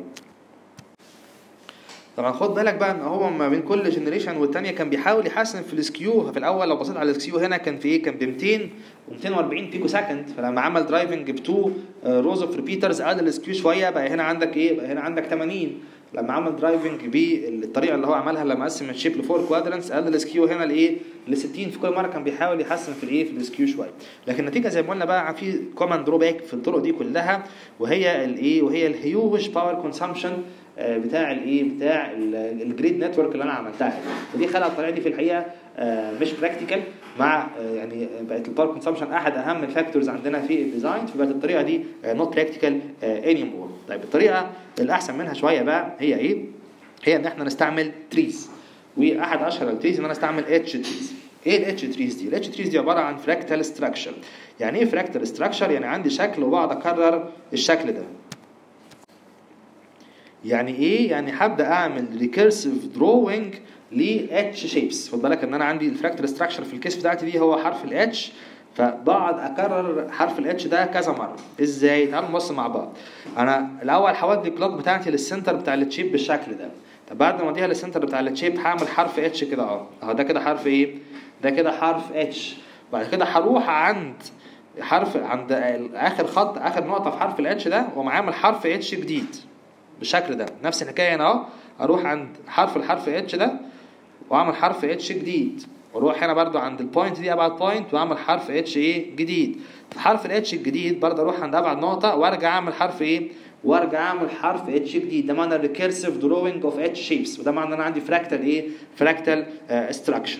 طبعا خد بالك بقى ان هو ما بين كل جنريشن والتانيه كان بيحاول يحسن في السكيو في الاول لو بصيت على السكيو هنا كان في ايه كان ب 200 و240 بيكو سكند فلما عمل درايفنج ب 2 روز اوف ريبيترز قلل السكيو شويه بقى هنا عندك ايه بقى هنا عندك 80 لما عمل درايفنج بالطريقه اللي هو عملها لما قسم الشيب لفور كوادرنتس قلل السكيو هنا لايه ل 60 في كل مره كان بيحاول يحسن في الايه في السكيو شويه لكن النتيجه زي ما قلنا بقى في كومن دروباك في الطرق دي كلها وهي الايه وهي الهيوج باور كونسامشن بتاع الايه بتاع الجريد نتورك اللي انا عملتها ودي خلق الطريقه دي في الحقيقه مش براكتيكال مع يعني بقت الباور كونسامشن احد اهم الفاكتورز عندنا في الديزاين فبقت الطريقه دي نوت براكتيكال اني مور طيب الطريقه الاحسن منها شويه بقى هي ايه؟ هي ان احنا نستعمل تريز واحد اشهر التريز ان انا استعمل اتش تريز ايه الاتش تريز دي؟ الاتش تريز دي عباره عن فراكتال ستراكشر يعني ايه فراكتال ستراكشر؟ يعني عندي شكل وبقعد اكرر الشكل ده يعني ايه يعني هبدا اعمل ريكيرسيف دروينج لاتش شيبس خد بالك ان انا عندي الفراكتال ستراكشر في الكيس بتاعتي دي هو حرف الاتش فبقعد اكرر حرف الاتش ده كذا مره ازاي تعالوا نبص مع بعض انا الاول هودي الكلوك بتاعتي للسنتر بتاع التشيب بالشكل ده طب بعد ما اوديها للسنتر بتاع التشيب هعمل حرف اتش كده اهو اهو ده كده حرف ايه ده كده حرف اتش بعد كده هروح عند حرف عند اخر خط اخر نقطه في حرف الاتش ده واقوم عامل حرف اتش جديد بالشكل ده نفس الحكايه هنا اهو اروح عند حرف الحرف اتش ده واعمل حرف اتش جديد واروح هنا برضو عند البوينت دي ابعد بوينت واعمل حرف اتش ايه جديد في حرف الاتش الجديد برضو اروح عند ابعد نقطه وارجع اعمل حرف ايه وارجع اعمل حرف اتش جديد ده معنى ريكيرسيف دروينج اوف اتش شيبس وده معنى ان انا عندي فراكتال ايه فراكتال ستراكشر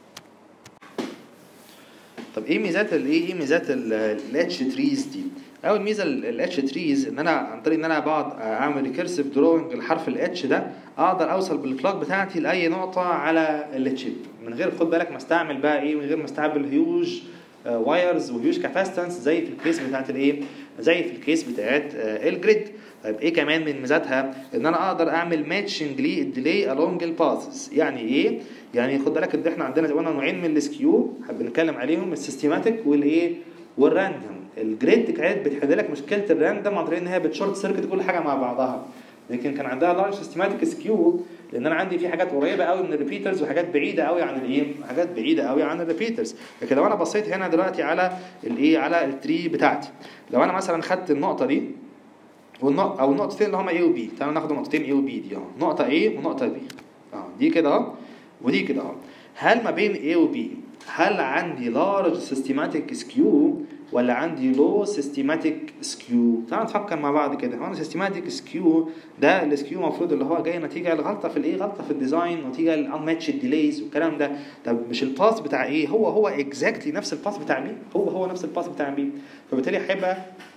طب ايه ميزات الايه ايه ميزات الاتش تريز دي اول ميزه الاتش تريز ان انا عن طريق ان انا بقعد اعمل ريكيرسيف دروينج لحرف الاتش ده اقدر اوصل بالكلوك بتاعتي لاي نقطه على التشيب من غير خد بالك ما استعمل بقى ايه من غير ما استعمل هيوج وايرز وهيوج كاباسيتنس زي في الكيس بتاعت الايه زي في الكيس بتاعت الجريد طيب ايه كمان من ميزاتها ان انا اقدر اعمل ماتشنج للديلي along الباثز يعني ايه يعني خد بالك ان احنا عندنا زي ما قلنا نوعين من السكيو بنتكلم عليهم السيستماتيك والايه والراندوم الجريد كانت بتحل لك مشكله الراندوم عن طريق ان هي بتشورت سيركت كل حاجه مع بعضها لكن كان عندها لارج سيستماتيك سكيو لان انا عندي في حاجات قريبه قوي من الريبيترز وحاجات بعيده قوي عن الايه حاجات بعيده قوي عن الريبيترز لكن لو انا بصيت هنا دلوقتي على الايه على التري بتاعتي لو انا مثلا خدت النقطه دي والنقطة او النقطتين اللي هما A و B تعالوا ناخد نقطتين A و B دي اهو نقطة A ونقطة B اه دي كده اهو ودي كده اهو هل ما بين A و B هل عندي large systematic skew ولا عندي low systematic skew تعالوا نفكر مع بعض كده هو انا systematic skew ده السكيو المفروض اللي هو جاي نتيجة لغلطة في الايه غلطة في الديزاين نتيجة للانماتشد ديليز والكلام ده طب مش الباث بتاع ايه هو هو اكزاكتلي نفس الباث بتاع مين هو هو نفس الباث بتاع مين فبالتالي هيبقى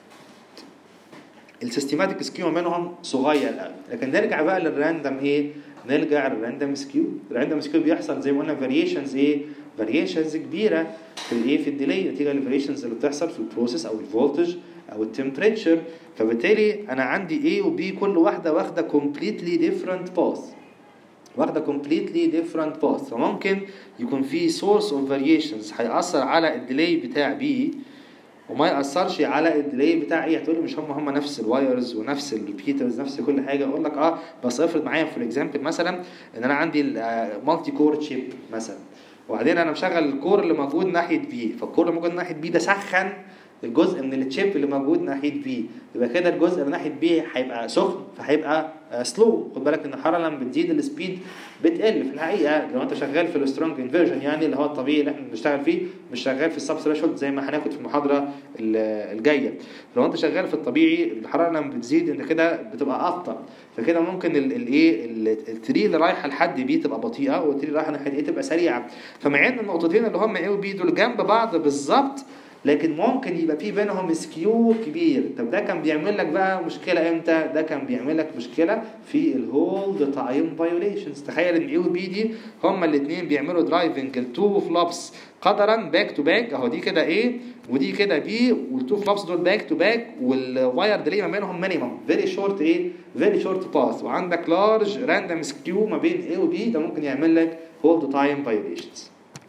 السيستماتيك سكيو منهم صغير قوي لكن نرجع بقى للراندوم ايه نرجع للراندوم سكيو الراندوم سكيو بيحصل زي ما قلنا فاريشنز ايه فاريشنز كبيره في الايه في الديلي نتيجه للفاريشنز اللي بتحصل في البروسيس او الفولتج او التمبريتشر فبالتالي انا عندي A و B كل واحده واخده completely different path واخده completely different path فممكن يكون في source of variations هيأثر على الديلي بتاع B وما يأثرش على الديلي بتاع ايه هتقولي مش هم هم نفس الوايرز ونفس الريبيترز نفس كل حاجه اقول لك اه بس افرض معايا في الاكزامبل مثلا ان انا عندي مالتي كور تشيب مثلا وبعدين انا مشغل الكور اللي موجود ناحيه بي فالكور اللي موجود ناحيه بي ده سخن الجزء من التشيب اللي موجود ناحيه بي يبقى كده الجزء اللي ناحيه بي هيبقى سخن فهيبقى سلو خد بالك ان الحراره لما بتزيد السبيد بتقل في الحقيقه لو انت شغال في السترونج انفيرجن يعني اللي هو الطبيعي اللي احنا بنشتغل فيه مش شغال في السب ثريشولد زي ما هناخد في المحاضره الجايه لو انت شغال في الطبيعي الحراره لما بتزيد انت كده بتبقى ابطا فكده ممكن الايه التري اللي رايحه لحد بي تبقى بطيئه والتري اللي رايحه ناحيه ايه تبقى سريعه فمع ان النقطتين اللي هم اي وبي دول جنب بعض بالظبط لكن ممكن يبقى في بينهم سكيو كبير طب ده كان بيعمل لك بقى مشكله امتى ده كان بيعمل لك مشكله في الهولد تايم فايوليشنز تخيل ان اي وبي دي هما الاثنين بيعملوا درايفنج التو فلوبس قدرا باك تو باك اهو دي كده ايه ودي كده بي والتو فلوبس دول باك تو باك والواير ديلي ما بينهم مينيمم فيري شورت ايه فيري شورت باث وعندك لارج راندوم سكيو ما بين اي وبي ده ممكن يعمل لك هولد تايم فايوليشنز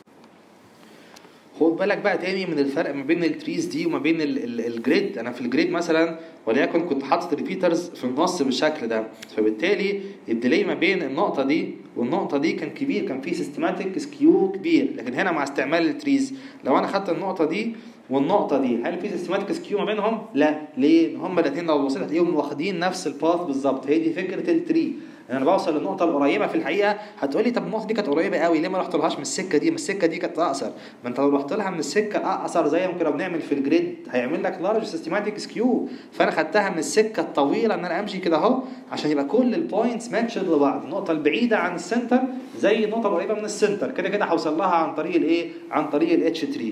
خد بالك بقى تاني من الفرق ما بين التريز دي وما بين ال ال الجريد انا في الجريد مثلا وليكن كنت حاطط ريبيترز في النص بالشكل ده فبالتالي الديلي ما بين النقطه دي والنقطه دي كان كبير كان في سيستماتيك سكيو كبير لكن هنا مع استعمال التريز لو انا خدت النقطه دي والنقطة دي هل في سيستماتيك سكيو ما بينهم؟ لا، ليه؟ هما الاثنين لو بصيت هتلاقيهم واخدين نفس الباث بالظبط، هي دي فكرة التري، انا بوصل للنقطه القريبه في الحقيقه هتقولي طب النقطه دي كانت قريبه قوي ليه ما رحتلهاش من السكه دي ما السكه دي كانت اقصر ما انت لو رحت لها من السكه الاقصر زي ما كنا بنعمل في الجريد هيعمل لك لارج سيستماتيك سكيو فانا خدتها من السكه الطويله ان انا امشي كده اهو عشان يبقى كل البوينتس ماتشد لبعض النقطه البعيده عن السنتر زي النقطه القريبه من السنتر كده كده هوصل لها عن طريق الايه عن طريق الاتش 3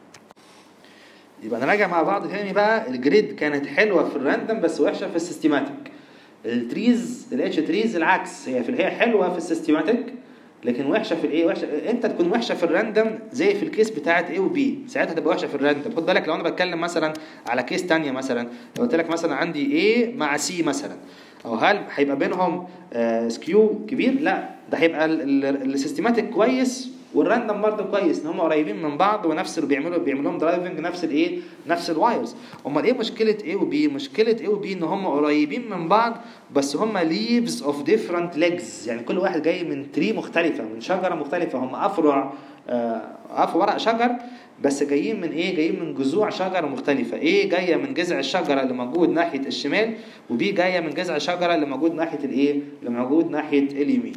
يبقى نراجع مع بعض تاني بقى الجريد كانت حلوه في الراندوم بس وحشه في السيستماتيك التريز الاتش تريز العكس هي في هي حلوه في السيستماتيك لكن وحشه في الايه وحشه انت تكون وحشه في الراندوم زي في الكيس بتاعت اي وبي ساعتها تبقى وحشه في الراندوم خد بالك لو انا بتكلم مثلا على كيس تانية مثلا لو قلت لك مثلا عندي ايه مع سي مثلا او هل هيبقى بينهم آه سكيو كبير لا ده هيبقى السيستماتيك كويس والراندوم برضه كويس ان هم قريبين من بعض ونفس اللي بيعملوا بيعملوا لهم درايفنج نفس الايه نفس الوايرز امال ايه مشكله ايه وبي مشكله ايه وبي ان هم قريبين من بعض بس هم ليفز اوف ديفرنت ليجز يعني كل واحد جاي من تري مختلفه من شجره مختلفه هم افرع آه ورق شجر بس جايين من ايه جايين من جذوع شجره مختلفه ايه جايه من جذع الشجره اللي موجود ناحيه الشمال وبي جايه من جذع الشجره اللي موجود ناحيه الايه اللي موجود ناحيه اليمين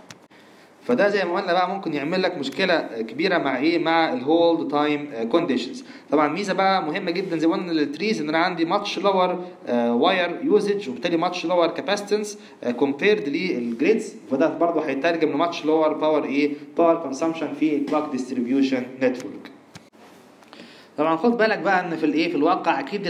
فده زي ما قلنا بقى ممكن يعمل لك مشكله كبيره مع ايه مع الهولد تايم كونديشنز طبعا ميزه بقى مهمه جدا زي ما قلنا للتريز ان انا عندي ماتش لور واير يوزج وبالتالي ماتش لور كاباسيتنس كومبيرد للجريدز فده برضه هيترجم لماتش لور باور ايه باور كونسامشن في كلوك ديستريبيوشن نتورك طبعا خد بالك بقى ان في الايه في الواقع اكيد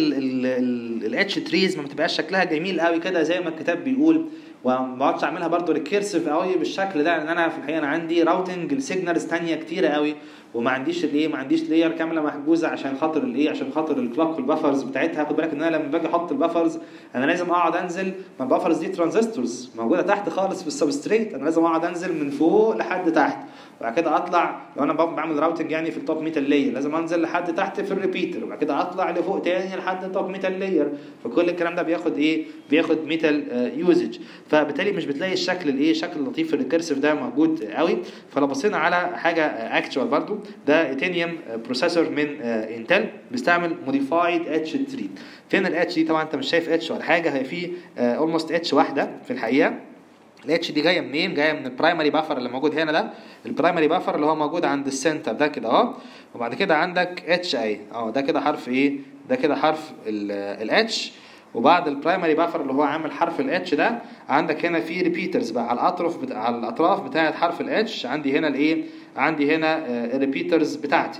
الاتش تريز ما بتبقاش شكلها جميل قوي كده زي ما الكتاب بيقول وما بقعدش اعملها برضو ريكيرسيف قوي بالشكل ده لان انا في الحقيقه انا عندي راوتنج لسيجنالز ثانيه كتيره قوي وما عنديش الايه ما عنديش لاير كامله محجوزه عشان خاطر الايه عشان خاطر الكلوك والبفرز بتاعتها خد بالك ان انا لما باجي احط البفرز انا لازم اقعد انزل ما البفرز دي ترانزستورز موجوده تحت خالص في السبستريت انا لازم اقعد انزل من فوق لحد تحت وبعد كده اطلع لو انا بعمل راوتنج يعني في التوب ميتال لاير لازم انزل لحد تحت في الريبيتر وبعد كده اطلع لفوق تاني لحد التوب ميتال لاير فكل الكلام ده بياخد ايه بياخد ميتال يوزج فبالتالي مش بتلاقي الشكل الايه الشكل اللطيف الريكيرسيف ده موجود قوي فلو بصينا على حاجه اكتشوال برضو ده ايتينيوم بروسيسور من انتل بيستعمل موديفايد اتش 3 فين الاتش دي طبعا انت مش شايف اتش ولا حاجه هي في اولموست اتش واحده في الحقيقه الاتش دي جايه منين؟ جايه من البرايمري بافر اللي موجود هنا ده البرايمري بافر اللي هو موجود عند السنتر ده كده اهو وبعد كده عندك اتش اي اه ده كده حرف ايه؟ ده كده حرف الاتش وبعد البرايمري بافر اللي هو عامل حرف الاتش ده عندك هنا في ريبيترز بقى على الاطراف بتاع على الاطراف بتاعه حرف الاتش عندي هنا الايه؟ عندي هنا الريبيترز بتاعتي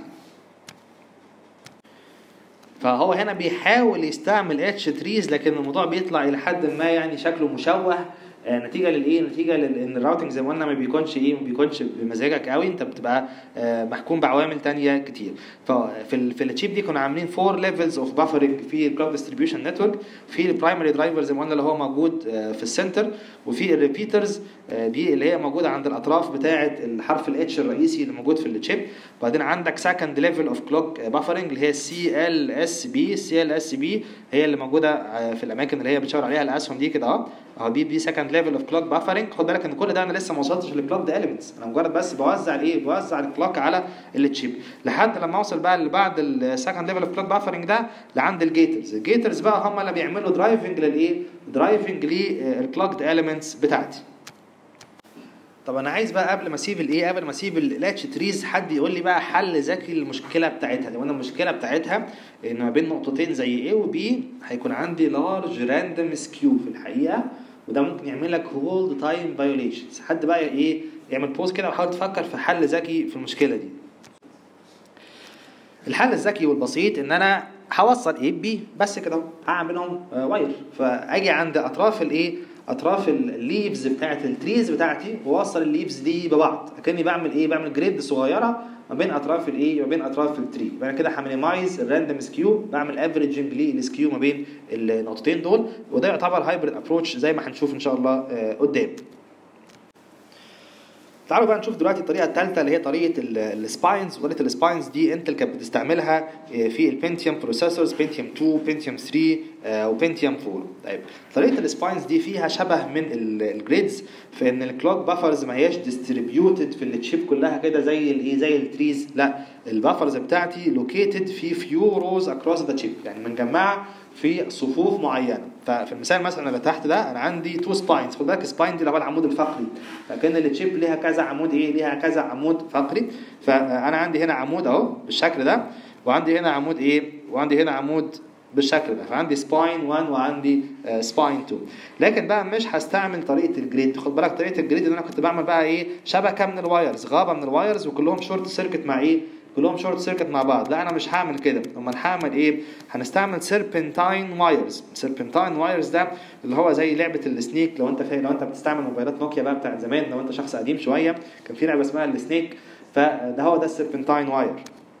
فهو هنا بيحاول يستعمل اتش تريز لكن الموضوع بيطلع الى حد ما يعني شكله مشوه نتيجه للايه نتيجه لان الراوتنج زي ما قلنا ما بيكونش ايه ما بيكونش بمزاجك قوي انت بتبقى محكوم بعوامل تانية كتير ففي ال في التشيب دي كنا عاملين فور ليفلز اوف بافرنج في الكلاود ديستريبيوشن نتورك في البرايمري درايفر زي ما قلنا اللي هو موجود في السنتر وفي الريبيترز دي اللي هي موجوده عند الاطراف بتاعه الحرف الاتش الرئيسي اللي موجود في التشيب وبعدين عندك سكند ليفل اوف كلوك بافرنج اللي هي سي ال اس بي سي ال اس بي هي اللي موجوده في الاماكن اللي هي بتشاور عليها الاسهم دي كده اه اهو دي دي سكند ليفل اوف كلوك بافرنج خد بالك ان كل ده انا لسه ما وصلتش للكلوك اليمنتس انا مجرد بس بوزع الايه بوزع الكلوك على التشيب لحد لما اوصل بقى اللي بعد السكند ليفل اوف كلوك بافرنج ده لعند الجيترز الجيترز بقى هم اللي بيعملوا درايفنج للايه درايفنج للكلوك اليمنتس بتاعتي طب انا عايز بقى قبل ما اسيب الايه قبل ما اسيب الاتش تريز حد يقول لي بقى حل ذكي للمشكله بتاعتها لو انا المشكله بتاعتها ان ما بين نقطتين زي A و B هيكون عندي لارج راندوم سكيو في الحقيقه وده ممكن يعمل لك هولد تايم فايوليشنز حد بقى ايه يعمل بوز كده وحاول تفكر في حل ذكي في المشكله دي الحل الذكي والبسيط ان انا هوصل A ب B بس كده اهو هعملهم واير فاجي عند اطراف الايه اطراف الليفز بتاعت التريز بتاعتي واوصل الليفز دي ببعض كاني بعمل ايه بعمل جريد صغيره ما بين اطراف الايه ما بين اطراف التري بعد كده همينيمايز الراندوم سكيو بعمل افريجنج للسكيو ما بين النقطتين دول وده يعتبر هايبرد ابروتش زي ما هنشوف ان شاء الله قدام تعالوا بقى نشوف دلوقتي الطريقه الثالثه اللي هي طريقه السباينز وطريقه السباينز دي انتل كانت بتستعملها في البنتيوم بروسيسورز بنتيوم 2 بنتيوم 3 وبنتيوم 4 طيب طريقه السباينز دي فيها شبه من الجريدز في ان الكلوك بافرز ما هياش ديستريبيوتد في التشيب كلها كده زي الايه زي التريز لا البافرز بتاعتي لوكيتد في فيو روز اكروس ذا تشيب يعني مجمعه في صفوف معينه ففي المثال مثلا اللي تحت ده انا عندي تو سباينز خد بالك سباين دي اللي هو العمود الفقري فكان التشيب ليها كذا عمود ايه ليها كذا عمود فقري فانا عندي هنا عمود اهو بالشكل ده وعندي هنا عمود ايه وعندي هنا عمود بالشكل ده فعندي سباين 1 وعندي سباين 2 لكن بقى مش هستعمل طريقه الجريد خد بالك طريقه الجريد اللي انا كنت بعمل بقى ايه شبكه من الوايرز غابه من الوايرز وكلهم شورت سيركت مع ايه كلهم شورت سيركت مع بعض لا انا مش هعمل كده امال هعمل ايه هنستعمل سيربنتاين وايرز سيربنتاين وايرز ده اللي هو زي لعبه السنيك لو انت فاهم لو انت بتستعمل موبايلات نوكيا بقى بتاعت زمان لو انت شخص قديم شويه كان في لعبه اسمها السنيك فده هو ده السيربنتاين واير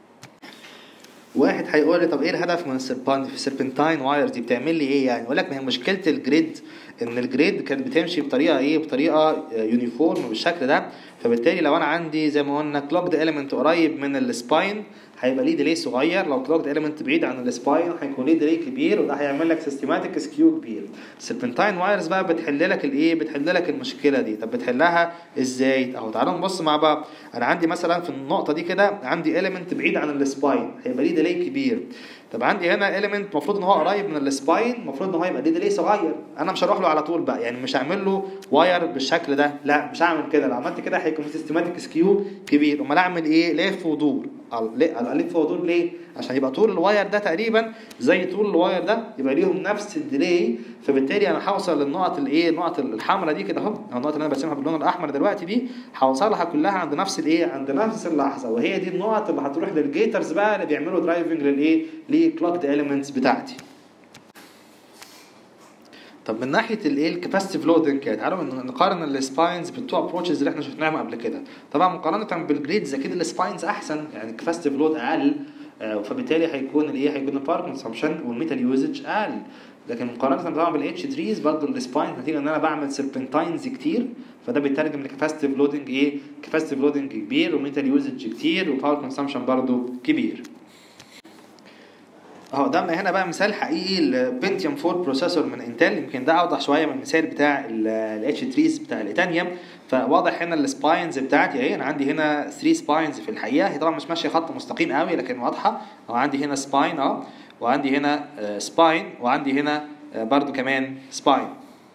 واحد هيقول لي طب ايه الهدف من السيربنتاين واير دي بتعمل لي ايه يعني اقول لك ما هي مشكله الجريد ان الجريد كانت بتمشي بطريقه ايه بطريقه يونيفورم بالشكل ده فبالتالي لو انا عندي زي ما قلنا كلوكد اليمنت قريب من السباين هيبقى ليه ديلي صغير لو كلوكد اليمنت بعيد عن السباين هيكون ليه ديلي كبير وده هيعمل لك سيستماتيك سكيو كبير السيربنتاين وايرز بقى بتحل لك الايه بتحل لك المشكله دي طب بتحلها ازاي اهو تعالوا نبص مع بعض انا عندي مثلا في النقطه دي كده عندي اليمنت بعيد عن السباين هيبقى ليه ديلي كبير طب عندي هنا اليمنت المفروض ان هو قريب من السباين المفروض ان هو يبقى ليه ديلي صغير انا مش هروح له على طول بقى يعني مش هعمل له واير بالشكل ده لا مش هعمل كده لو عملت كده هيكون سيستماتيك سكيو كبير امال اعمل ايه لف ودور الف ودور ليه عشان يبقى طول الواير ده تقريبا زي طول الواير ده يبقى ليهم نفس الديلي فبالتالي انا هوصل للنقط الايه النقط الحمراء دي كده اهو النقط اللي انا برسمها باللون الاحمر دلوقتي دي هوصلها كلها عند نفس الايه عند نفس اللحظه وهي دي النقط اللي هتروح للجيترز بقى اللي بيعملوا درايفنج للايه لكلوكد اليمنتس بتاعتي طب من ناحيه الايه الكاباسيتيف لودنج كده تعالوا نقارن السباينز بالتو ابروتشز اللي احنا شفناهم قبل كده طبعا مقارنه بالجريدز اكيد السباينز احسن يعني الكاباسيتيف لود اقل فبالتالي هيكون الايه هيكون الباور كونسامشن والميتال يوزج اقل لكن مقارنه طبعا بالاتش تريز برضه السباين نتيجه ان انا بعمل سيربنتاينز كتير فده بيترجم لكاباسيتيف لودنج ايه كاباسيتيف لودنج كبير وميتال يوزج كتير وباور كونسامشن برضه كبير اهو ده هنا بقى مثال حقيقي البنتيوم 4 بروسيسور من انتل يمكن ده اوضح شويه من المثال بتاع الاتش تريز بتاع الايتانيوم فواضح هنا السباينز بتاعتي اهي انا عندي هنا 3 سباينز في الحقيقه هي طبعا مش ماشيه خط مستقيم قوي لكن واضحه اهو عندي هنا سباين اهو وعندي هنا سباين وعندي هنا برضو كمان سباين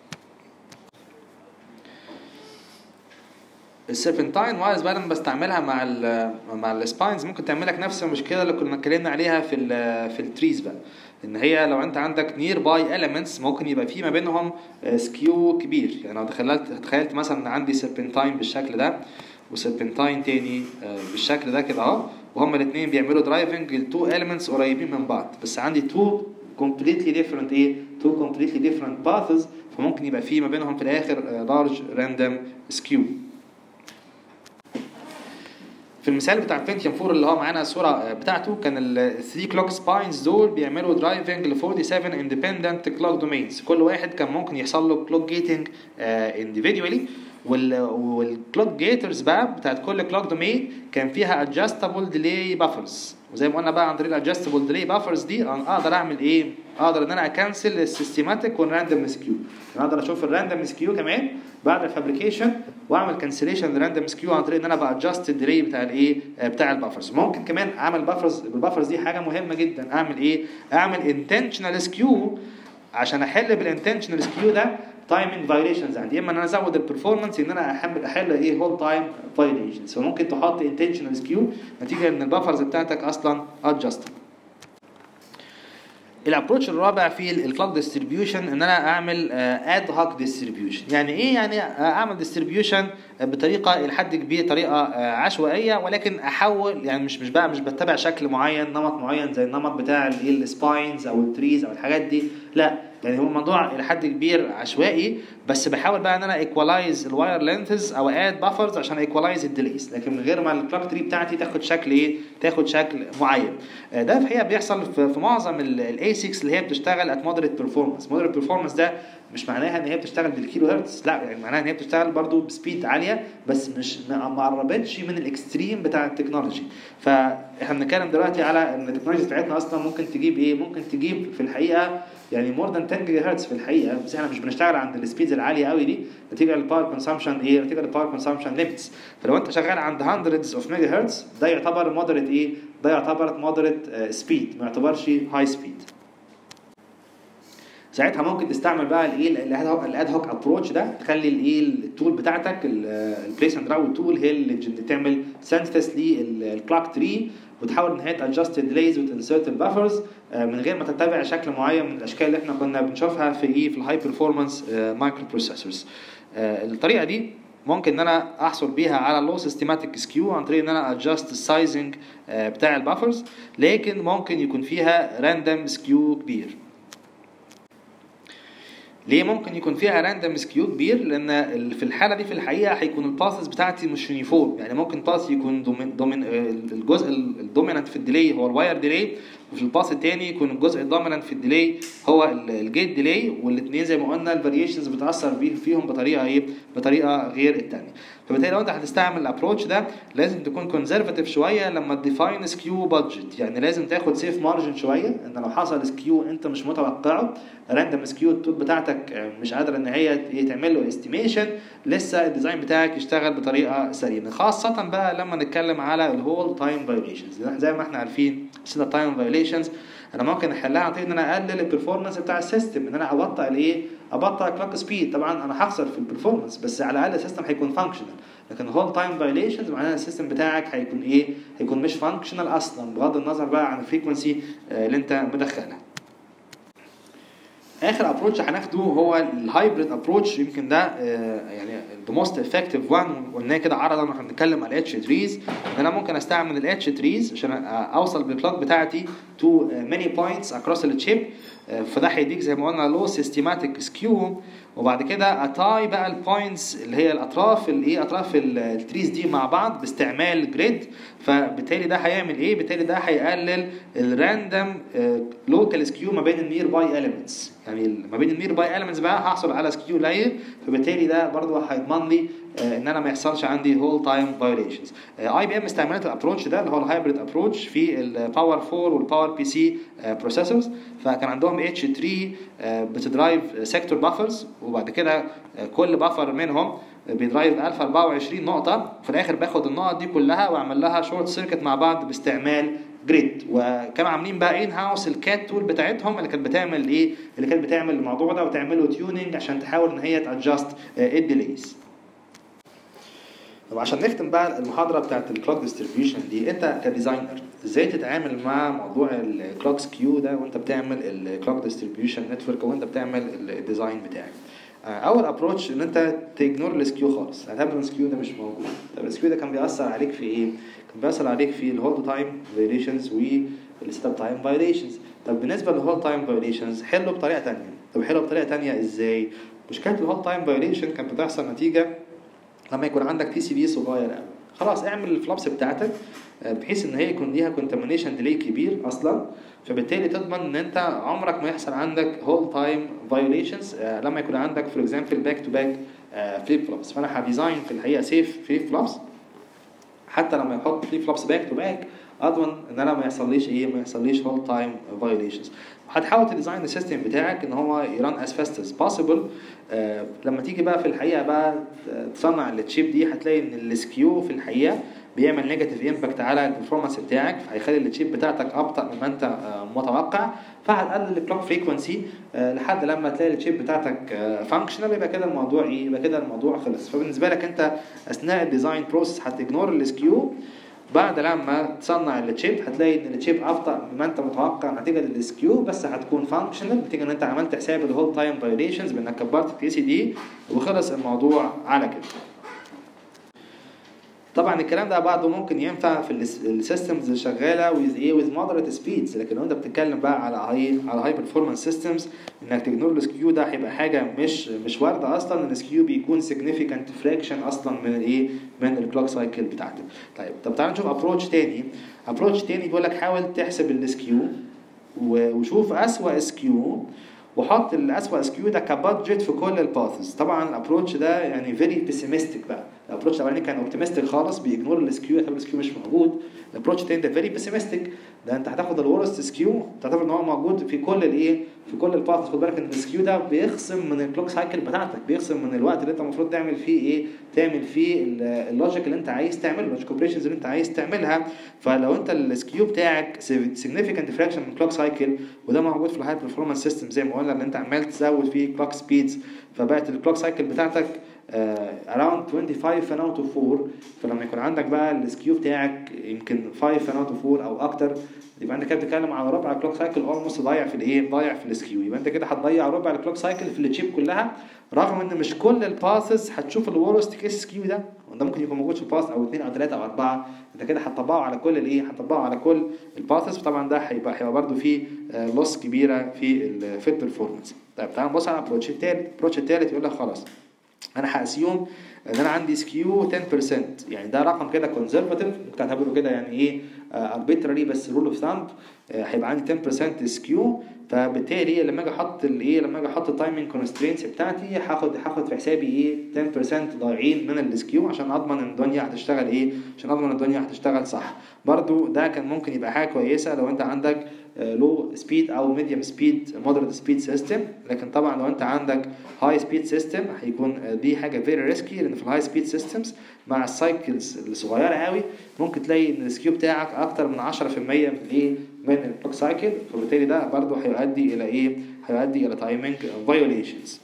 السيربنتاين وايرز بقى انا بستعملها مع ال مع السباينز ممكن تعمل لك نفس المشكله اللي كنا اتكلمنا عليها في ال في التريز بقى ان هي لو انت عندك نير باي اليمنتس ممكن يبقى في ما بينهم سكيو كبير يعني لو تخيلت تخيلت مثلا عندي سيربنتاين بالشكل ده وسيربنتاين تاني بالشكل ده كده اهو وهما الاثنين بيعملوا درايفنج لتو اليمنتس قريبين من بعض بس عندي تو completely different ايه two completely different paths فممكن يبقى في ما بينهم في الاخر large random skew في المثال بتاع البنتيوم 4 اللي هو معانا الصوره بتاعته كان ال 3 كلوك سباينز دول بيعملوا درايفنج ل 47 اندبندنت كلوك دومينز كل واحد كان ممكن يحصل له كلوك جيتنج انديفيدوالي والكلوك جيترز بقى بتاعت كل كلوك دومين كان فيها adjustable delay buffers وزي ما قلنا بقى عن طريق الادجستبل ديلي بافرز دي أنا اقدر اعمل ايه؟ اقدر ان انا اكنسل السيستماتيك والراندوم سكيو يعني اقدر اشوف الراندوم سكيو كمان بعد الفابريكيشن واعمل كانسليشن للراندوم سكيو عن طريق ان انا بادجست الديلي بتاع الايه؟ بتاع البافرز ممكن كمان اعمل بافرز بالبافرز دي حاجه مهمه جدا اعمل ايه؟ اعمل انتشنال سكيو عشان احل بالانتشنال سكيو ده تايمنج فايوليشنز عندي اما ان انا ازود البرفورمانس ان انا احل احل ايه هول تايم فايوليشنز فممكن تحط انتشنال سكيو نتيجه ان البفرز بتاعتك اصلا ادجستبل الابروتش الرابع في الكلوك ديستريبيوشن ان انا اعمل اد هوك ديستريبيوشن يعني ايه يعني اعمل ديستريبيوشن بطريقه الى حد كبير طريقه عشوائيه ولكن احول يعني مش مش بقى مش بتبع شكل معين نمط معين زي النمط بتاع السباينز او التريز او الحاجات دي لا يعني هو الموضوع الى حد كبير عشوائي بس بحاول بقى ان انا ايكوالايز الواير لينثز او اد بافرز عشان ايكوالايز الديليز لكن من غير ما الكلوك تري بتاعتي تاخد شكل ايه تاخد شكل معين ده في الحقيقه بيحصل في, في معظم الاي 6 اللي هي بتشتغل ات مودريت بيرفورمانس مودريت بيرفورمانس ده مش معناها ان هي بتشتغل بالكيلو هرتز لا يعني معناها ان هي بتشتغل برضو بسبيد عاليه بس مش ما قربتش من الاكستريم بتاع التكنولوجي فاحنا بنتكلم دلوقتي على ان التكنولوجي بتاعتنا اصلا ممكن تجيب ايه ممكن تجيب في الحقيقه يعني مور ذان 10 جيجا هرتز في الحقيقه بس احنا مش بنشتغل عند السبيدز العاليه قوي دي نتيجه للباور كونسامشن ايه نتيجه للباور كونسامشن ليميتس فلو انت شغال عند هندردز اوف ميجا هرتز ده يعتبر مودريت ايه ده يعتبر مودريت سبيد ما يعتبرش هاي سبيد ساعتها ممكن تستعمل بقى الايه الاد هوك ابروتش ده تخلي الايه التول بتاعتك البليس اند راوت تول هي اللي تعمل سنسس للكلوك تري وتحاول ان هي تادجست الديليز وتنسرت البافرز من غير ما تتبع شكل معين من الاشكال اللي احنا كنا بنشوفها في ايه في الهاي بيرفورمانس مايكرو بروسيسورز الطريقه دي ممكن ان انا احصل بيها على لو سيستماتيك سكيو عن طريق ان انا ادجست السايزنج بتاع البافرز لكن ممكن يكون فيها راندوم سكيو كبير ليه ممكن يكون فيها راندوم سكيو كبير لان في الحاله دي في الحقيقه هيكون الباسز بتاعتي مش يونيفورم يعني ممكن باس يكون دومين دومين الجزء الدومينانت في الديلي هو الواير ديلي وفي الباس الثاني يكون الجزء الدومينانت في الديلي هو الجيت ديلي والاثنين زي ما قلنا الفاريشنز بتاثر فيهم بطريقه ايه بطريقه غير الثانيه فبالتالي لو انت هتستعمل الابروتش ده لازم تكون كونزرفاتيف شويه لما تديفاين سكيو بادجت يعني لازم تاخد سيف مارجن شويه ان لو حصل سكيو انت مش متوقعه راندوم سكيو التول بتاعتك مش قادره ان هي تعمل له استيميشن لسه الديزاين بتاعك يشتغل بطريقه سليمه خاصه بقى لما نتكلم على الهول تايم فايوليشنز زي ما احنا عارفين سنة تايم فايوليشنز انا ممكن احلها عن طريق ان انا اقلل البرفورمانس بتاع السيستم ان انا ابطئ الايه ابطئ كلوك سبيد طبعا انا هخسر في البرفورمانس بس على الاقل السيستم هيكون فانكشنال لكن هول تايم فايوليشنز معناها السيستم بتاعك هيكون ايه هيكون مش فانكشنال اصلا بغض النظر بقى عن الفريكونسي اللي انت مدخلها اخر ابروتش هناخده هو الهايبريد ابروتش يمكن ده يعني ذا موست افكتيف وان قلناه كده عرضا واحنا بنتكلم على الاتش تريز ان انا ممكن استعمل الاتش تريز عشان اوصل بالكلوك بتاعتي تو ماني بوينتس اكروس التشيب فده هيديك زي ما قلنا لو سيستماتيك سكيو وبعد كده اتاي بقى البوينتس اللي هي الاطراف الايه اطراف التريز دي مع بعض باستعمال جريد فبالتالي ده هيعمل ايه بالتالي ده هيقلل الراندوم لوكال سكيو ما بين النير باي اليمنتس يعني ما بين النير باي اليمنتس بقى هحصل على سكيو قليل فبالتالي ده برضه هيضمن لي ان انا ما يحصلش عندي هول تايم فايوليشنز اي بي ام استعملت الابروتش ده اللي هو الهايبريد ابروتش في الباور 4 والباور بي سي بروسيسورز فكان عندهم اتش 3 بتدرايف سيكتور بافرز وبعد كده كل بافر منهم بيدرايف 1024 نقطة في الآخر باخد النقط دي كلها وأعمل لها شورت سيركت مع بعض باستعمال جريد وكانوا عاملين بقى ان هاوس الكات تول بتاعتهم اللي كانت بتعمل ايه اللي كانت بتعمل الموضوع ده وتعمله تيوننج عشان تحاول ان هي تادجست الديليز طب عشان نختم بقى المحاضره بتاعت الكلوك ديستريبيوشن دي انت كديزاينر ازاي تتعامل مع موضوع الكلوك سكيو ده وانت بتعمل الكلوك ديستريبيوشن نتورك وانت بتعمل الديزاين بتاعك اول ابروتش ان انت تجنور السكيو خالص اعتبر ان السكيو ده مش موجود طب السكيو ده كان بيأثر عليك في ايه كان بيأثر عليك في الهولد تايم فايوليشنز والستاب تايم فايوليشنز طب بالنسبه للهولد تايم فايوليشنز حله بطريقه ثانيه طب حله بطريقه ثانيه ازاي مشكله الهولد تايم فايوليشن كانت بتحصل نتيجه لما يكون عندك تي سي بي صغير قوي خلاص اعمل الفلابس بتاعتك آه، بحيث ان هي يكون ليها كونتامينيشن ديلي كبير اصلا فبالتالي تضمن ان انت عمرك ما يحصل عندك هول تايم فايوليشنز لما يكون عندك فور اكزامبل باك تو باك فليب فلوبس فانا هديزاين في الحقيقه سيف فليب فلوبس حتى لما يحط فليب فلوبس باك تو باك اضمن ان انا ما يحصليش ايه ما يحصليش هول تايم فايوليشنز هتحاول تديزاين السيستم بتاعك ان هو يران از فاست از بوسيبل لما تيجي بقى في الحقيقه بقى تصنع التشيب دي هتلاقي ان السكيو في الحقيقه بيعمل نيجاتيف امباكت على البرفورمانس بتاعك فهيخلي التشيب بتاعتك ابطا مما انت آه، متوقع فهتقلل الكلوك فريكونسي لحد لما تلاقي التشيب بتاعتك فانكشنال يبقى كده الموضوع ايه يبقى كده الموضوع خلص فبالنسبه لك انت اثناء الديزاين بروسيس هتجنور السكيو بعد لما تصنع التشيب هتلاقي ان التشيب ابطا مما انت متوقع نتيجه للسكيو بس هتكون فانكشنال نتيجه ان انت عملت حساب الهول تايم فايوليشنز بانك كبرت البي سي دي وخلص الموضوع على كده طبعا الكلام ده بعضه ممكن ينفع في السيستمز اللي شغاله ويز ايه ويز مودريت سبيدز لكن لو انت بتتكلم بقى على هاي على هاي برفورمانس سيستمز انك تجنور السكيو ده هيبقى حاجه مش مش وارده اصلا ان السكيو بيكون سيجنيفيكانت فراكشن اصلا من الايه من الكلوك سايكل بتاعتك طيب طب تعالى نشوف ابروتش تاني ابروتش تاني بيقول لك حاول تحسب السكيو وشوف اسوأ سكيو وحط الاسوأ سكيو ده كبادجت في كل الباثز طبعا الابروتش ده يعني فيري بيسيمستيك بقى الابروتش الاولاني كان اوبتيمستيك خالص بيجنور السكيو يعتبر السكيو مش موجود الابروتش التاني ده فيري بيسيمستيك ده انت هتاخد الورست سكيو تعتبر ان هو موجود في كل الايه في كل الباثز خد بالك ان السكيو ده بيخصم من الكلوك سايكل بتاعتك بيخصم من الوقت اللي انت المفروض تعمل فيه ايه تعمل فيه اللوجيك اللي انت عايز تعمله اللوجيك اوبريشنز اللي انت عايز تعملها فلو انت السكيو بتاعك significant fraction من الكلوك سايكل وده موجود في الهاي برفورمانس سيستم زي ما قلنا ان انت عمال تزود فيه كلوك سبيدز فبقت الكلوك سايكل بتاعتك اراوند 25 فان اوت اوف 4 فلما يكون عندك بقى السكيو بتاعك يمكن 5 فان اوت اوف 4 او اكتر يبقى انت كده بتتكلم على ربع الكلوك سايكل اولموست ضايع في الايه؟ ضايع في السكيو يبقى انت كده هتضيع ربع الكلوك سايكل في التشيب كلها رغم ان مش كل الباسز هتشوف الورست كيس سكيو ده وده ممكن يكون موجود في باس او اثنين او ثلاثه او اربعه انت كده هتطبقه على كل الايه؟ هتطبقه على كل الباسز طبعا ده هيبقى هيبقى برده فيه لوس كبيره في ال في البرفورمانس طيب تعال نبص على الابروتش الثالث الابروتش الثالث يقول لك خلاص انا هاسيوم ان انا عندي سكيو 10% يعني ده رقم كده كونزرفاتيف ممكن تعتبره كده يعني ايه اربيتراري بس رول اوف ثامب هيبقى عندي 10% سكيو فبالتالي لما اجي احط الايه لما اجي احط التايمنج كونسترينتس بتاعتي هاخد هاخد في حسابي ايه 10% ضايعين من السكيو عشان اضمن ان الدنيا هتشتغل ايه عشان اضمن الدنيا هتشتغل صح برضو ده كان ممكن يبقى حاجه كويسه لو انت عندك لو سبيد او ميديوم سبيد مودريت سبيد سيستم لكن طبعا لو انت عندك هاي سبيد سيستم هيكون دي حاجه فيري ريسكي لان في الهاي سبيد سيستمز مع السايكلز الصغيره قوي ممكن تلاقي ان السكيو بتاعك اكتر من 10% من الايه من الكلوك سايكل فبالتالي ده برضو هيؤدي الى ايه هيؤدي الى تايمينج فايوليشنز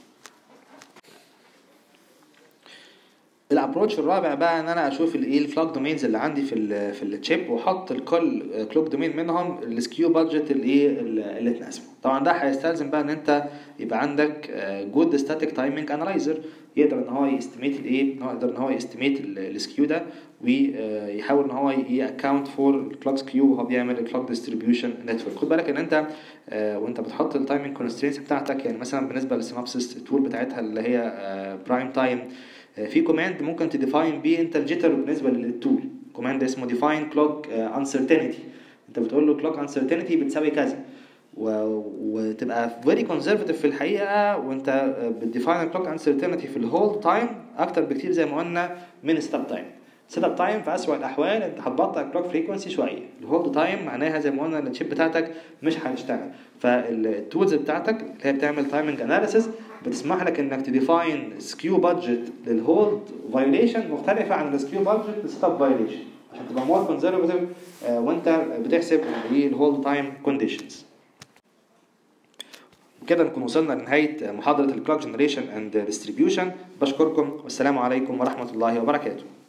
الابروتش الرابع بقى ان انا اشوف الايه الفلوك دومينز اللي عندي في ال في التشيب واحط لكل كلوك دومين منهم السكيو بادجت الايه اللي تناسبه طبعا ده هيستلزم بقى ان انت يبقى عندك جود ستاتيك تايمينج انالايزر يقدر ان هو يستيميت الايه يقدر ان هو يستيميت السكيو ده ويحاول ان هو يأكاونت فور الكلوك سكيو وهو بيعمل الكلوك ديستريبيوشن نتورك خد بالك ان انت وانت بتحط التايمينج كونسترينتس بتاعتك يعني مثلا بالنسبه للسينابسيس التول بتاعتها اللي هي برايم تايم في كوماند ممكن تديفاين بيه انت الجيتر بالنسبه للتول كوماند اسمه ديفاين كلوك انسرتينتي انت بتقول له كلوك انسرتينتي بتساوي كذا و... وتبقى فيري كونزرفتيف في الحقيقه وانت بتديفاين الكلوك انسرتينتي في الهولد تايم اكتر بكتير زي ما قلنا من ستاب تايم سيت اب تايم في اسوء الاحوال انت هتبطئ الكلوك فريكونسي شويه الهولد تايم معناها زي ما قلنا ان الشيب بتاعتك مش هتشتغل فالتولز بتاعتك اللي هي بتعمل تايمنج اناليسيس بتسمح لك انك تديفاين سكيو بادجت للهولد فايوليشن مختلفه عن السكيو بادجت للسيت اب فايوليشن عشان تبقى مور كونزرفتيف وانت بتحسب الهولد تايم كونديشنز كده نكون وصلنا لنهايه محاضره الكلوك جنريشن اند ديستريبيوشن بشكركم والسلام عليكم ورحمه الله وبركاته